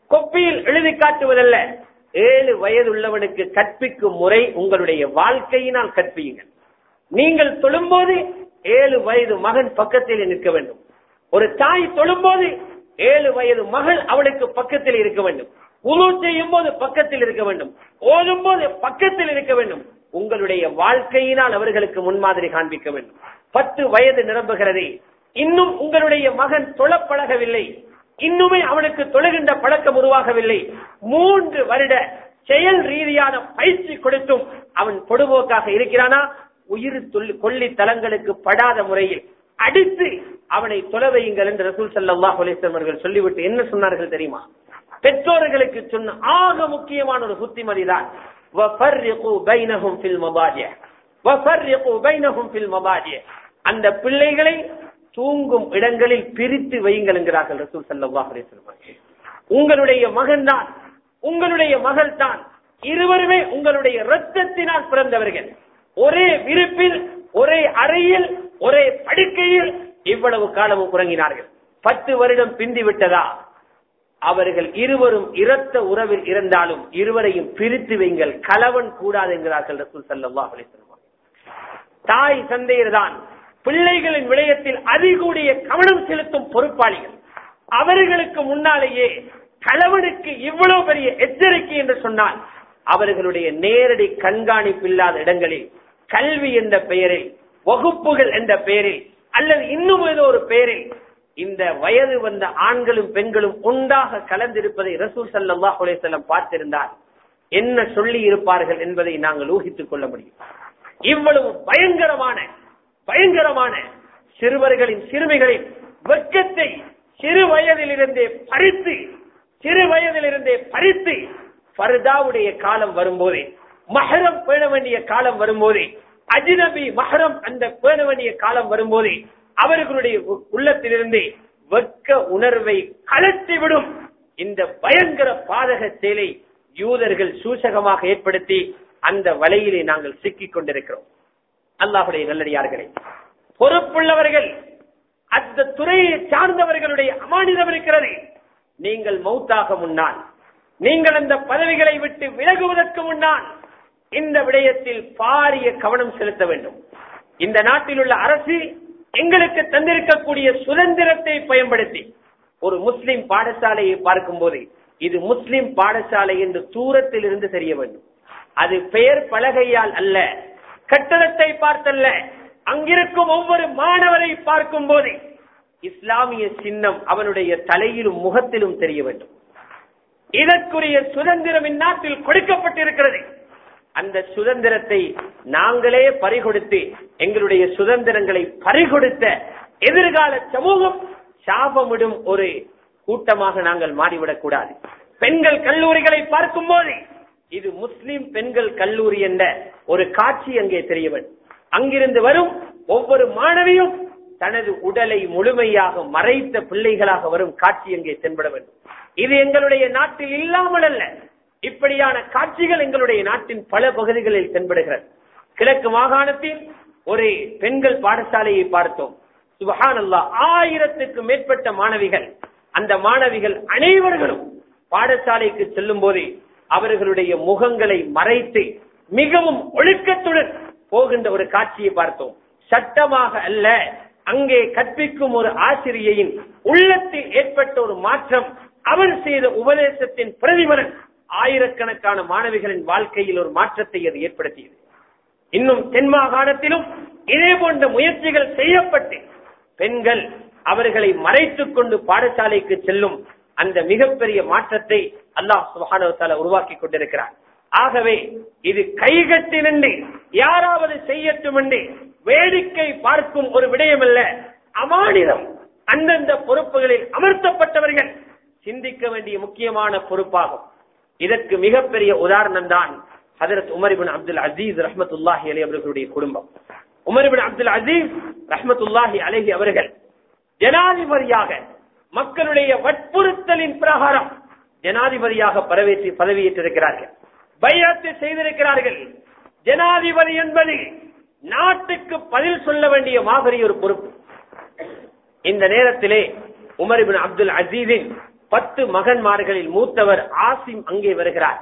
கொப்பியில் எழுதி காட்டுவதல்ல ஏழு வயது உள்ளவனுக்கு கற்பிக்கும் முறை உங்களுடைய வாழ்க்கையினால் கற்பியுங்கள் நீங்கள் தொழும்போது ஏழு வயது மகன் பக்கத்தில் நிற்க வேண்டும் ஒரு தாய் தொழும்போது ஏழு வயது மகள் அவளுக்கு பக்கத்தில் இருக்க வேண்டும் உணவு செய்யும் போது பக்கத்தில் இருக்க வேண்டும் ஓதும் போது பக்கத்தில் இருக்க வேண்டும் உங்களுடைய வாழ்க்கையினால் அவர்களுக்கு முன்மாதிரி காண்பிக்க வேண்டும் பத்து வயது நிரம்புகிறது இன்னும் உங்களுடைய மகன் தொழப்பழகவில்லை இன்னுமே அவனுக்கு தொழுகின்ற பழக்கம் உருவாகவில்லை மூன்று வருட செயல் ரீதியான பயிற்சி கொடுத்தும் அவன் பொடுபோக்காக இருக்கிறானா உயிர் தொல்- கொல்லி தலங்களுக்கு படாத முறையில் அடித்து அவனை தொலை வையுங்கள் என்று ரசூல் ஸல்லல்லாஹு அலைஹி வஸல்லம் அவர்கள் சொல்லிவிட்டு என்ன சொன்னார்கள் தெரியுமா பெற்றோர்களுக்கு சொன்ன ஆக முக்கியமான ஒரு புத்திமதிதான் وَفَرِّقُوا بَيْنَهُمْ فِي الْمَضَاجِعِ وَفَرِّقُوا بَيْنَهُمْ فِي الْمَضَاجِعِ அந்த பிள்ளைகளை தூங்கும் இடங்களில் பிரித்து வையுங்கள் என்கிறார்கள் ரசூல் ஸல்லல்லாஹு அலைஹி வஸல்லம் அவர்கள். உங்களுடைய மகன்தான் உங்களுடைய மகள் தான் இருவருமே உங்களுடைய இரத்தத்தினால் பிறந்தவர்கள் ஒரே விருப்பில் ஒரே அறையில் ஒரே படுக்கையில் இவ்வளவு காலமும் உறங்கினார்கள் பத்து வருடம் பிந்தி விட்டதா அவர்கள் இருவரும் இரத்த உறவில் இருந்தாலும் இருவரையும் பிரித்து வைங்கள் கலவன் கூடாது என்கிறார்கள் ரசூல் ஸல்லல்லாஹு அலைஹி வஸல்லம் தாய் தந்தையர் தான் பிள்ளைகளின் விடயத்தில் அதிகூடிய கவனம் செலுத்தும் பொறுப்பாளிகள் அவர்களுக்கு முன்னாலேயே கணவனுக்கு இவ்வளவு பெரிய எச்சரிக்கை என்று சொன்னால் அவர்களுடைய நேரடி கண்காணிப்பு இல்லாத இடங்களில் கல்வி என்ற பெயரில் வகுப்புகள் என்ற பெயரில் அல்லது இன்னும் ஏதோ ஒரு பெயரில் இந்த வயது வந்த ஆண்களும் பெண்களும் ஒன்றாக கலந்திருப்பதை ரசூல் ஸல்லல்லாஹு அலைஹி வஸல்லம் பார்த்திருந்தால் என்ன சொல்லி இருப்பார்கள் என்பதை நாங்கள் ஊகித்துக் கொள்ள முடியும் இவ்வளவு பயங்கரமான பயங்கரமான சிறுவர்களின் சிறுமிகளின் வெட்கத்தை சிறு வயதிலிருந்தே பறித்து சிறு வயதிலிருந்தே பறித்து ஃபர்தாவுடைய காலம் வரும்போதே மஹரம் பேண வேண்டிய காலம் வரும்போதே அஜ்னபி மஹரம் அந்த பேண வேண்டிய காலம் வரும்போதே அவர்களுடைய உ- உள்ளத்திலிருந்து வெட்க உணர்வை கலத்திவிடும் இந்த பயங்கர பாதக செயலை யூதர்கள் சூசகமாக ஏற்படுத்தி அந்த வலையிலே நாங்கள் சிக்கிக் கொண்டிருக்கிறோம் அல்லாஹுடைய நல்லடியார்களே பொறுப்புள்ளவர்கள் அந்த துறையை சார்ந்தவர்களுடைய அமானிதம் இருக்கிறது நீங்கள் மௌத்தாக முன்னால் நீங்கள் அந்த பதவிகளை விட்டு விலகுவதற்கு முன்னால் இந்த விடயத்தில் பாரிய கவனம் செலுத்த வேண்டும் இந்த நாட்டில் உள்ள அரசு எங்களுக்கு தந்திருக்கக்கூடிய சுதந்திரத்தை பயன்படுத்தி ஒரு முஸ்லிம் பாடசாலையை பார்க்கும் போது இது முஸ்லிம் பாடசாலை என்று தூரத்தில் இருந்து தெரிய வேண்டும் அது பெயர் பலகையால் அல்ல கட்டடத்தை பார்த்தல்ல அங்கிருக்கும் ஒவ்வொரு மாணவரை பார்க்கும் போது இஸ்லாமிய சின்னம் அவனுடைய தலையிலும் முகத்திலும் தெரிய வேண்டும் இதற்குரிய சுதந்திரம் இந்நாட்டில் கொடுக்கப்பட்டிருக்கிறது அந்த சுதந்திரத்தை நாங்களே பறிகொடுத்து எங்களுடைய சுதந்திரங்களை பறிகொடுத்த எதிர்கால சமூகம் சாபமிடும் ஒரு கூட்டமாக நாங்கள் மாறிவிடக் கூடாது பெண்கள் கல்லூரிகளை பார்க்கும் போது இது முஸ்லிம் பெண்கள் கல்லூரி என்ற ஒரு காட்சி அங்கே தெரியவன் அங்கிருந்து வரும் ஒவ்வொரு மாணவியும் தனது உடலை முழுமையாக மறைத்த பிள்ளைகளாக வரும் காட்சி அங்கே தென்பட வேண்டும் இது எங்களுடைய நாட்டில் இல்லாமல் அல்ல இப்படியான காட்சிகள் எங்களுடைய நாட்டின் பல பகுதிகளில் தென்படுகிறது கிழக்கு மாகாணத்தில் ஒரு பெண்கள் பாடசாலையை பார்த்தோம் சுபஹான் ஆயிரத்துக்கு மேற்பட்ட மாணவிகள் அந்த மாணவிகள் அனைவர்களும் பாடசாலைக்கு செல்லும் போதே அவர்களுடைய முகங்களை மறைத்து மிகவும் ஒழுக்கத்துடன் போகின்ற ஒரு காட்சியை பார்த்தோம் சட்டமாக அல்ல அங்கே கற்பிக்கும் ஒரு ஆசிரியையின் உள்ளத்தில் ஏற்பட்ட ஒரு மாற்றம் அவர் செய்த உபதேசத்தின் பிரதிபலன் ஆயிரக்கணக்கான மாணவிகளின் வாழ்க்கையில் ஒரு மாற்றத்தை அது ஏற்படுத்தியது இன்னும் தென் மாகாணத்திலும் இதே போன்ற முயற்சிகள் செய்யப்பட்டு பெண்கள் அவர்களை மறைத்துக் கொண்டு பாடசாலைக்கு செல்லும் அந்த மிகப்பெரிய மாற்றத்தை அல்லாஹ் சுபானவத்தால உருவாக்கி கொண்டிருக்கிறார் ஆகவே இது கைகட்டி நின்று யாராவது செய்யட்டும் என்று வேடிக்கை பார்க்கும் ஒரு விடயமல்ல அமானிதம் அந்தந்த பொறுப்புகளில் அமர்த்தப்பட்டவர்கள் சிந்திக்க வேண்டிய முக்கியமான பொறுப்பாகும் இதற்கு மிகப்பெரிய உதாரணம் தான் ஹதரத் உமரிபின் அப்துல் அசீஸ் ரஹமத்துல்லாஹி அலி அவர்களுடைய குடும்பம் உமரிபின் அப்துல் அசீஸ் ரஹமத்துல்லாஹி அலஹி அவர்கள் ஜனாதிபதியாக மக்களுடைய வற்புறுத்தலின் பிரகாரம் ஜனாதிபதியாக பரவேற்றி பதவியேற்றிருக்கிறார்கள் பையாத்து செய்திருக்கிறார்கள் ஜனாதிபதி என்பது நாட்டுக்கு பதில் சொல்ல வேண்டிய மாபெரிய ஒரு பொறுப்பு இந்த நேரத்திலே உமர் இபின் அப்துல் அசீஸின் பத்து மகன்மார்களில் மூத்தவர் ஆசிம் அங்கே வருகிறார்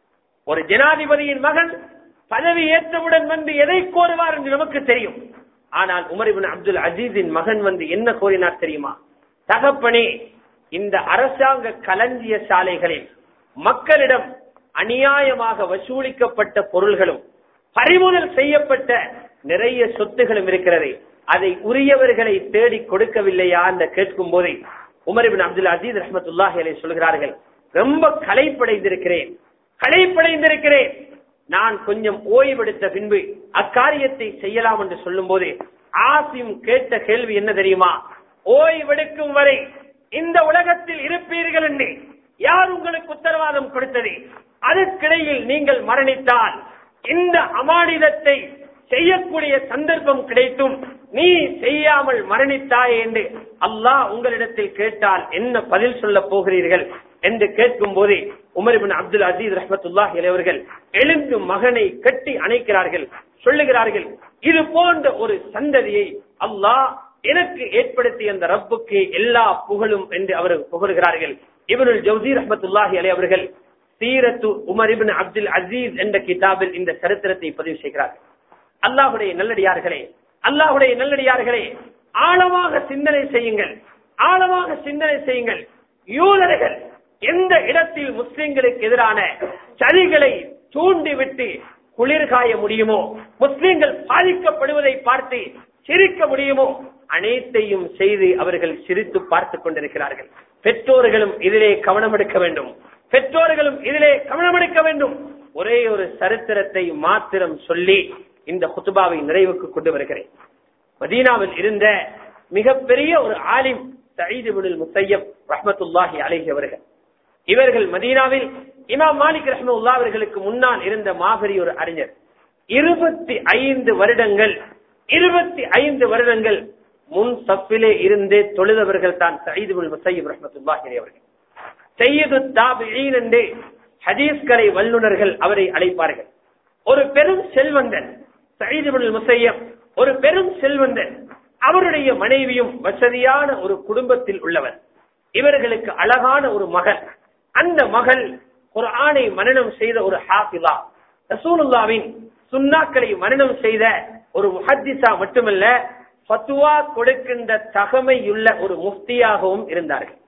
ஒரு ஜனாதிபதியின் மகன் பதவி ஏற்றவுடன் வந்து எதை கோருவார் என்று நமக்கு தெரியும் ஆனால் உமரிபின் அப்துல் அஜீஸின் மகன் வந்து என்ன கோரினார் தெரியுமா தகப்பனே இந்த அரசாங்க களஞ்சிய சாலைகளில் மக்களிடம் அநியாயமாக வசூலிக்கப்பட்ட பொருள்களும் பறிமுதல் செய்யப்பட்ட நிறைய சொத்துகளும் இருக்கிறது அதை உரியவர்களை தேடி கொடுக்கவில்லையா என்று கேட்கும் போதே உமரிபின் அப்துல் அஜீஸ் ரஹமத்துல்லாஹி அலை சொல்கிறார்கள் ரொம்ப களைப்படைந்திருக்கிறேன் களைப்படைந்திருக்கிறேன் நான் கொஞ்சம் ஓய்வெடுத்த பின்பு அக்காரியத்தை செய்யலாம் என்று சொல்லும் போது ஆசிம் கேட்ட கேள்வி என்ன தெரியுமா ஓய்வெடுக்கும் வரை இந்த உலகத்தில் இருப்பீர்கள் என்று யார் உங்களுக்கு உத்தரவாதம் கொடுத்தது அதற்கிடையில் நீங்கள் மரணித்தால் இந்த அமானிதத்தை செய்யக்கூடிய சந்தர்ப்பம் கிடைத்தும் நீ செய்யாமல் மரணித்தாய் என்று அல்லாஹ் உங்களிடத்தில் கேட்டால் என்ன பதில் சொல்ல போகிறீர்கள் என்று கேட்கும் போதே உமர்பின் அப்துல் அசீஸ் ரஹமத்துல்லாஹ் இளையவர்கள் எழுந்து மகனை கட்டி அணைக்கிறார்கள் சொல்லுகிறார்கள் இது போன்ற ஒரு சந்ததியை அல்லாஹ் எனக்கு ஏற்படுத்திய அந்த ரப்புக்கு எல்லா புகழும் என்று அவர் புகழ்கிறார்கள் இவருள் ஜவுசி ரஹமத்துல்லாஹி அலை அவர்கள் சீரத்து உமர் இபின் அப்துல் அசீஸ் என்ற கிதாபில் இந்த சரித்திரத்தை பதிவு செய்கிறார்கள் அல்லாஹுடைய நல்லடியார்களே அல்லாஹுடைய நல்லடியார்களே ஆழமாக சிந்தனை செய்யுங்கள் ஆழமாக சிந்தனை செய்யுங்கள் யூதர்கள் எந்த இடத்தில் முஸ்லிம்களுக்கு எதிரான சதிகளை தூண்டிவிட்டு குளிர்காய முடியுமோ முஸ்லிம்கள் பாதிக்கப்படுவதை பார்த்து சிரிக்க முடியுமோ அனைத்தையும் செய்து அவர்கள் சிரித்து பார்த்துக் கொண்டிருக்கிறார்கள் பெற்றோர்களும் இதிலே கவனம் எடுக்க வேண்டும் பெற்றோர்களும் இதிலே கவனம் எடுக்க வேண்டும் ஒரே ஒரு சரித்திரத்தை மாத்திரம் சொல்லி இந்த குத்துபாவை நிறைவுக்கு கொண்டு வருகிறேன் மதீனாவில் இருந்த மிகப்பெரிய ஒரு ஆலிம் சயீதுபுல் முசையப் ரஹமத்துல்லாஹி அலைஹி அவர்கள் இவர்கள் மதீனாவில் இமாம் மாலிக் ரஹமுல்லா அவர்களுக்கு முன்னால் இருந்த மாபெரிய ஒரு அறிஞர் இருபத்தி ஐந்து வருடங்கள் இருபத்தி ஐந்து வருடங்கள் முன் சப்பிலே இருந்து தொழுதவர்கள் தான் சயீதுபுல் முசையப் ரஹமத்துல்லாஹி அவர்கள் செய்யது தாபியின் என்று ஹதீஸ்கரை வல்லுநர்கள் அவரை அழைப்பார்கள் ஒரு பெரும் செல்வந்தன் சயீதுபுல் முசையம் ஒரு பெரும் செல்வந்தன் அவருடைய மனைவியும் வசதியான ஒரு குடும்பத்தில் உள்ளவர் இவர்களுக்கு அழகான ஒரு மகள் அந்த மகள் ஒரு ஆணை மரணம் செய்த ஒரு ஹாஃபிலா ரசூலுல்லாவின் சுன்னாக்களை மரணம் செய்த ஒரு முஹத்திசா மட்டுமல்ல ஃபத்துவா கொடுக்கின்ற தகமையுள்ள ஒரு முஃப்தியாகவும் இருந்தார்கள்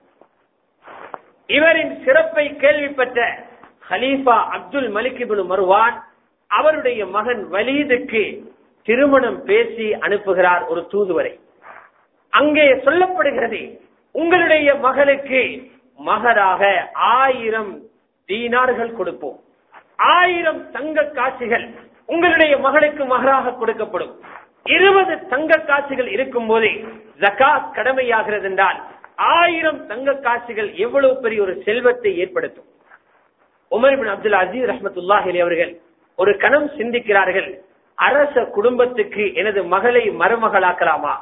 இவரின் சிறப்பை கேள்விப்பட்ட ஹலீஃபா அப்துல் மலிக் இப்னு மருவான் அவருடைய மகன் வலீதுக்கு திருமணம் பேசி அனுப்புகிறார் ஒரு தூதுவரை அங்கே சொல்லப்படுகிறது உங்களுடைய மகளுக்கு மகராக ஆயிரம் தீனார்கள் கொடுப்போம் ஆயிரம் தங்க காட்சிகள் உங்களுடைய மகளுக்கு மகராக கொடுக்கப்படும் இருபது தங்க காட்சிகள் இருக்கும் போதே ஜகாத் கடமையாகிறது என்றால் ஆயிரம் தங்க காட்சிகள் எவ்வளவு பெரிய ஒரு செல்வத்தை ஏற்படுத்தும் உமர் பின் அப்துல் அசீஸ் ரஹமத்துல்லாஹி அவர்கள் ஒரு கணம் சிந்திக்கிறார்கள் அரச குடும்பத்துக்கு எனது மகளை மருமகளாக்கலாமா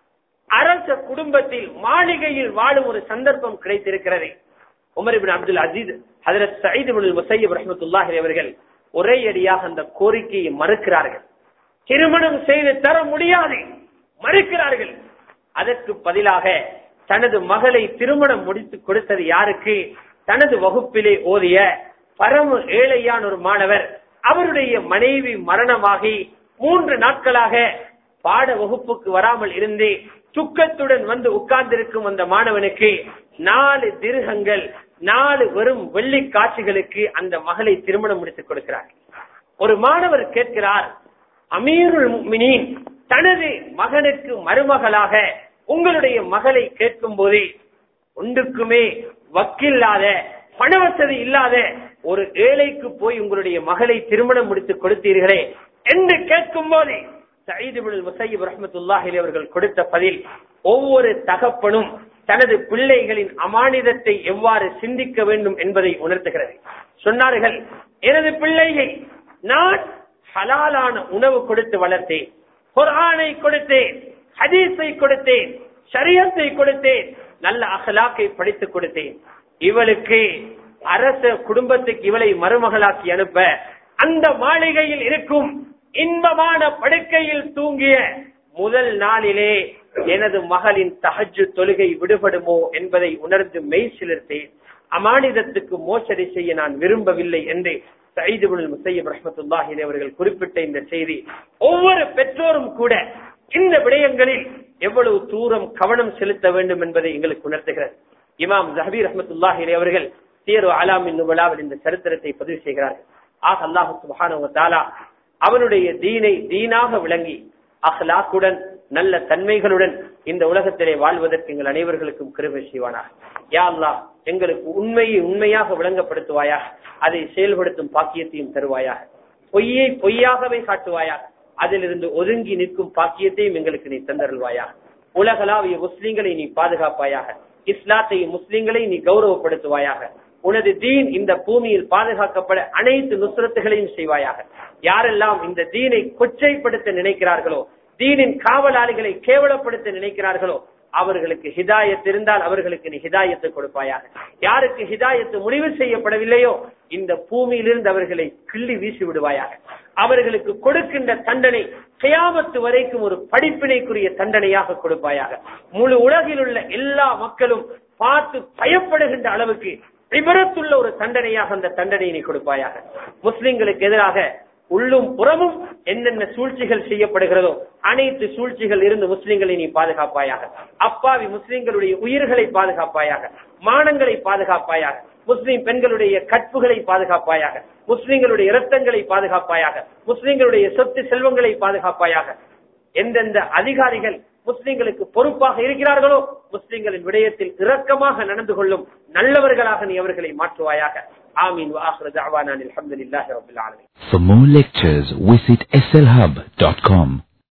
அரச குடும்பத்தில் மாளிகையில் வாழும் ஒரு சந்தர்ப்பம் கிடைத்திருக்கிறது உமர் பின் அப்துல் அசீஸ் ஹதரத் சயீத் பின் முசையப் ரஹமத்துல்லாஹி அவர்கள் ஒரே அடியாக அந்த கோரிக்கையை மறுக்கிறார்கள் திருமணம் செய்து தர முடியாது மறுக்கிறார்கள் அதற்கு பதிலாக தனது மகளை திருமணம் முடித்து கொடுத்தது யாருக்கு தனது வகுப்பிலே ஓதிய பரம ஏழையான ஒரு மாணவர் அவருடைய மனைவி மரணமாகி மூன்று நாட்களாக பாட வகுப்புக்கு வராமல் இருந்து துக்கத்துடன் வந்து உட்கார்ந்திருக்கும் அந்த மாணவனுக்கு நாலு திருகங்கள் நாலு வெறும் வெள்ளி காட்சிகளுக்கு அந்த மகளை திருமணம் முடித்துக் கொடுக்கிறார் ஒரு மாணவர் கேட்கிறார் அமீருல் முஃமினீன் தனது மகனுக்கு மருமகளாக உங்களுடைய மகளை கேட்கும் போதே ஒன்றுக்குமே வக்கில்லாத பணவசதி இல்லாத ஒரு ஏழைக்கு போய் உங்களுடைய மகளை திருமணம் முடித்து கொடுத்தீர்களே என்று கேட்கும் போதே சயீதுபுல் முசையப் ரஹமத்துல்லாஹி அவர்கள் கொடுத்த பதில் ஒவ்வொரு தகப்பனும் தனது பிள்ளைகளின் அமானிதத்தை எவ்வாறு சிந்திக்க வேண்டும் என்பதை உணர்த்துகிறது சொன்னார்கள் எனது பிள்ளையை நான் ஹலாலான உணவு கொடுத்து வளர்த்தேன் குர்ஆனை கொடுத்தேன் ஹதீஸை கொடுத்தேன் ஷரியத்தை கொடுத்தேன் நல்ல அகலாக்கை படித்துக் கொடுத்தேன் இவளுக்கு அரச குடும்பத்துக்கு இவளை மருமகளாக்கி அனுப்ப அந்த மாளிகையில் இருக்கும் இன்பமான படுக்கையில் தூங்கிய முதல் நாளிலே எனது மகளின் தஹஜ்ஜு தொழுகை விடுபடுமோ என்பதை உணர்ந்து மெய் சிலிர்த்தேன் அமானிதத்துக்கு மோசடி செய்ய நான் விரும்பவில்லை என்று சைதுபுல் முசையப் ரஹமத்துல்லாஹி அவர்கள் குறிப்பிட்ட இந்த செய்தி ஒவ்வொரு பெற்றோரும் கூட இந்த விடயங்களில் எவ்வளவு தூரம் கவனம் செலுத்த வேண்டும் என்பதை எங்களுக்கு உணர்த்துகிறது இமாம் ஜஹபீர் ரஹமத்துல்லாஹி அவர்கள் சீரு அலாமின் நுபலாவில் இந்த சரித்திரத்தை பதிவு செய்கிறார்கள் ஆக அல்லாஹு சுபஹானஹு தஆலா அவனுடைய தீனை தீனாக விளங்கி அஹ்லாக்குடன் நல்ல தன்மைகளுடன் இந்த உலகத்திலே வாழ்வதற்கு எங்கள் அனைவர்களுக்கும் கிருபை செய்வானாக யா அல்லாஹ் எங்களுக்கு உண்மையை உண்மையாக விளங்கப்படுத்துவாயாக அதை செயல்படுத்தும் பாக்கியத்தையும் தருவாயாக பொய்யை பொய்யாகவே காட்டுவாயாக அதிலிருந்து ஒதுங்கி நிற்கும் பாக்கியத்தையும் எங்களுக்கு நீ தந்தருள்வாயாக உலகளாவிய முஸ்லிம்களை நீ பாதுகாப்பாயாக இஸ்லாத்தையும் முஸ்லிம்களை நீ கௌரவப்படுத்துவாயாக உனது தீன் இந்த பூமியில் பாதுகாக்கப்பட அனைத்து நுசுரத்துகளையும் செய்வாயாக யாரெல்லாம் இந்த தீனை கொச்சைப்படுத்த நினைக்கிறார்களோ தீனின் காவலாளிகளை கேவலப்படுத்த நினைக்கிறார்களோ அவர்களுக்கு ஹிதாயத் இருந்தால் அவர்களுக்கு நீ ஹிதாயத்தை கொடுப்பாயாக யாருக்கு ஹிதாயத்து முடிவு செய்யப்படவில்லையோ இந்த பூமியிலிருந்து அவர்களை கிள்ளி வீசி விடுவாயாக அவர்களுக்கு கொடுக்கின்ற தண்டனை கியாமத்து வரைக்கும் ஒரு படிப்பினைக்குரிய தண்டனையாக கொடுப்பாயாக முழு உலகில் உள்ள எல்லா மக்களும் பார்த்து பயப்படுகின்ற அளவுக்கு விபரத்துள்ள ஒரு தண்டனையாக அந்த தண்டனையை நீ கொடுப்பாயாக முஸ்லிம்களுக்கு எதிராக உள்ளும் புறமும் என்னென்ன சூழ்ச்சிகள் செய்யப்படுகிறதோ அனைத்து சூழ்ச்சிகள் இருந்து முஸ்லிம்களை நீ பாதுகாப்பாயாக அப்பாவி முஸ்லிம்களுடைய உயிர்களை பாதுகாப்பாயாக மானங்களை பாதுகாப்பாயாக முஸ்லிம் பெண்களுடைய கற்புகளை பாதுகாப்பாயாக முஸ்லிம்களுடைய இரத்தங்களை பாதுகாப்பாயாக முஸ்லிம்களுடைய சொத்து செல்வங்களை பாதுகாப்பாயாக எந்தெந்த அதிகாரிகள் முஸ்லிம்களுக்கு பொறுப்பாக இருக்கிறார்களோ முஸ்லிம்களின் விடயத்தில் இரக்கமாக நடந்து கொள்ளும் நல்லவர்களாக நீ அவர்களை மாற்றுவாயாக ஆமீன் வாஹ்ர தஅவானா அல்ஹம்துலில்லாஹி ரப்பில் ஆலமீன் For more lectures, visit slhub.com.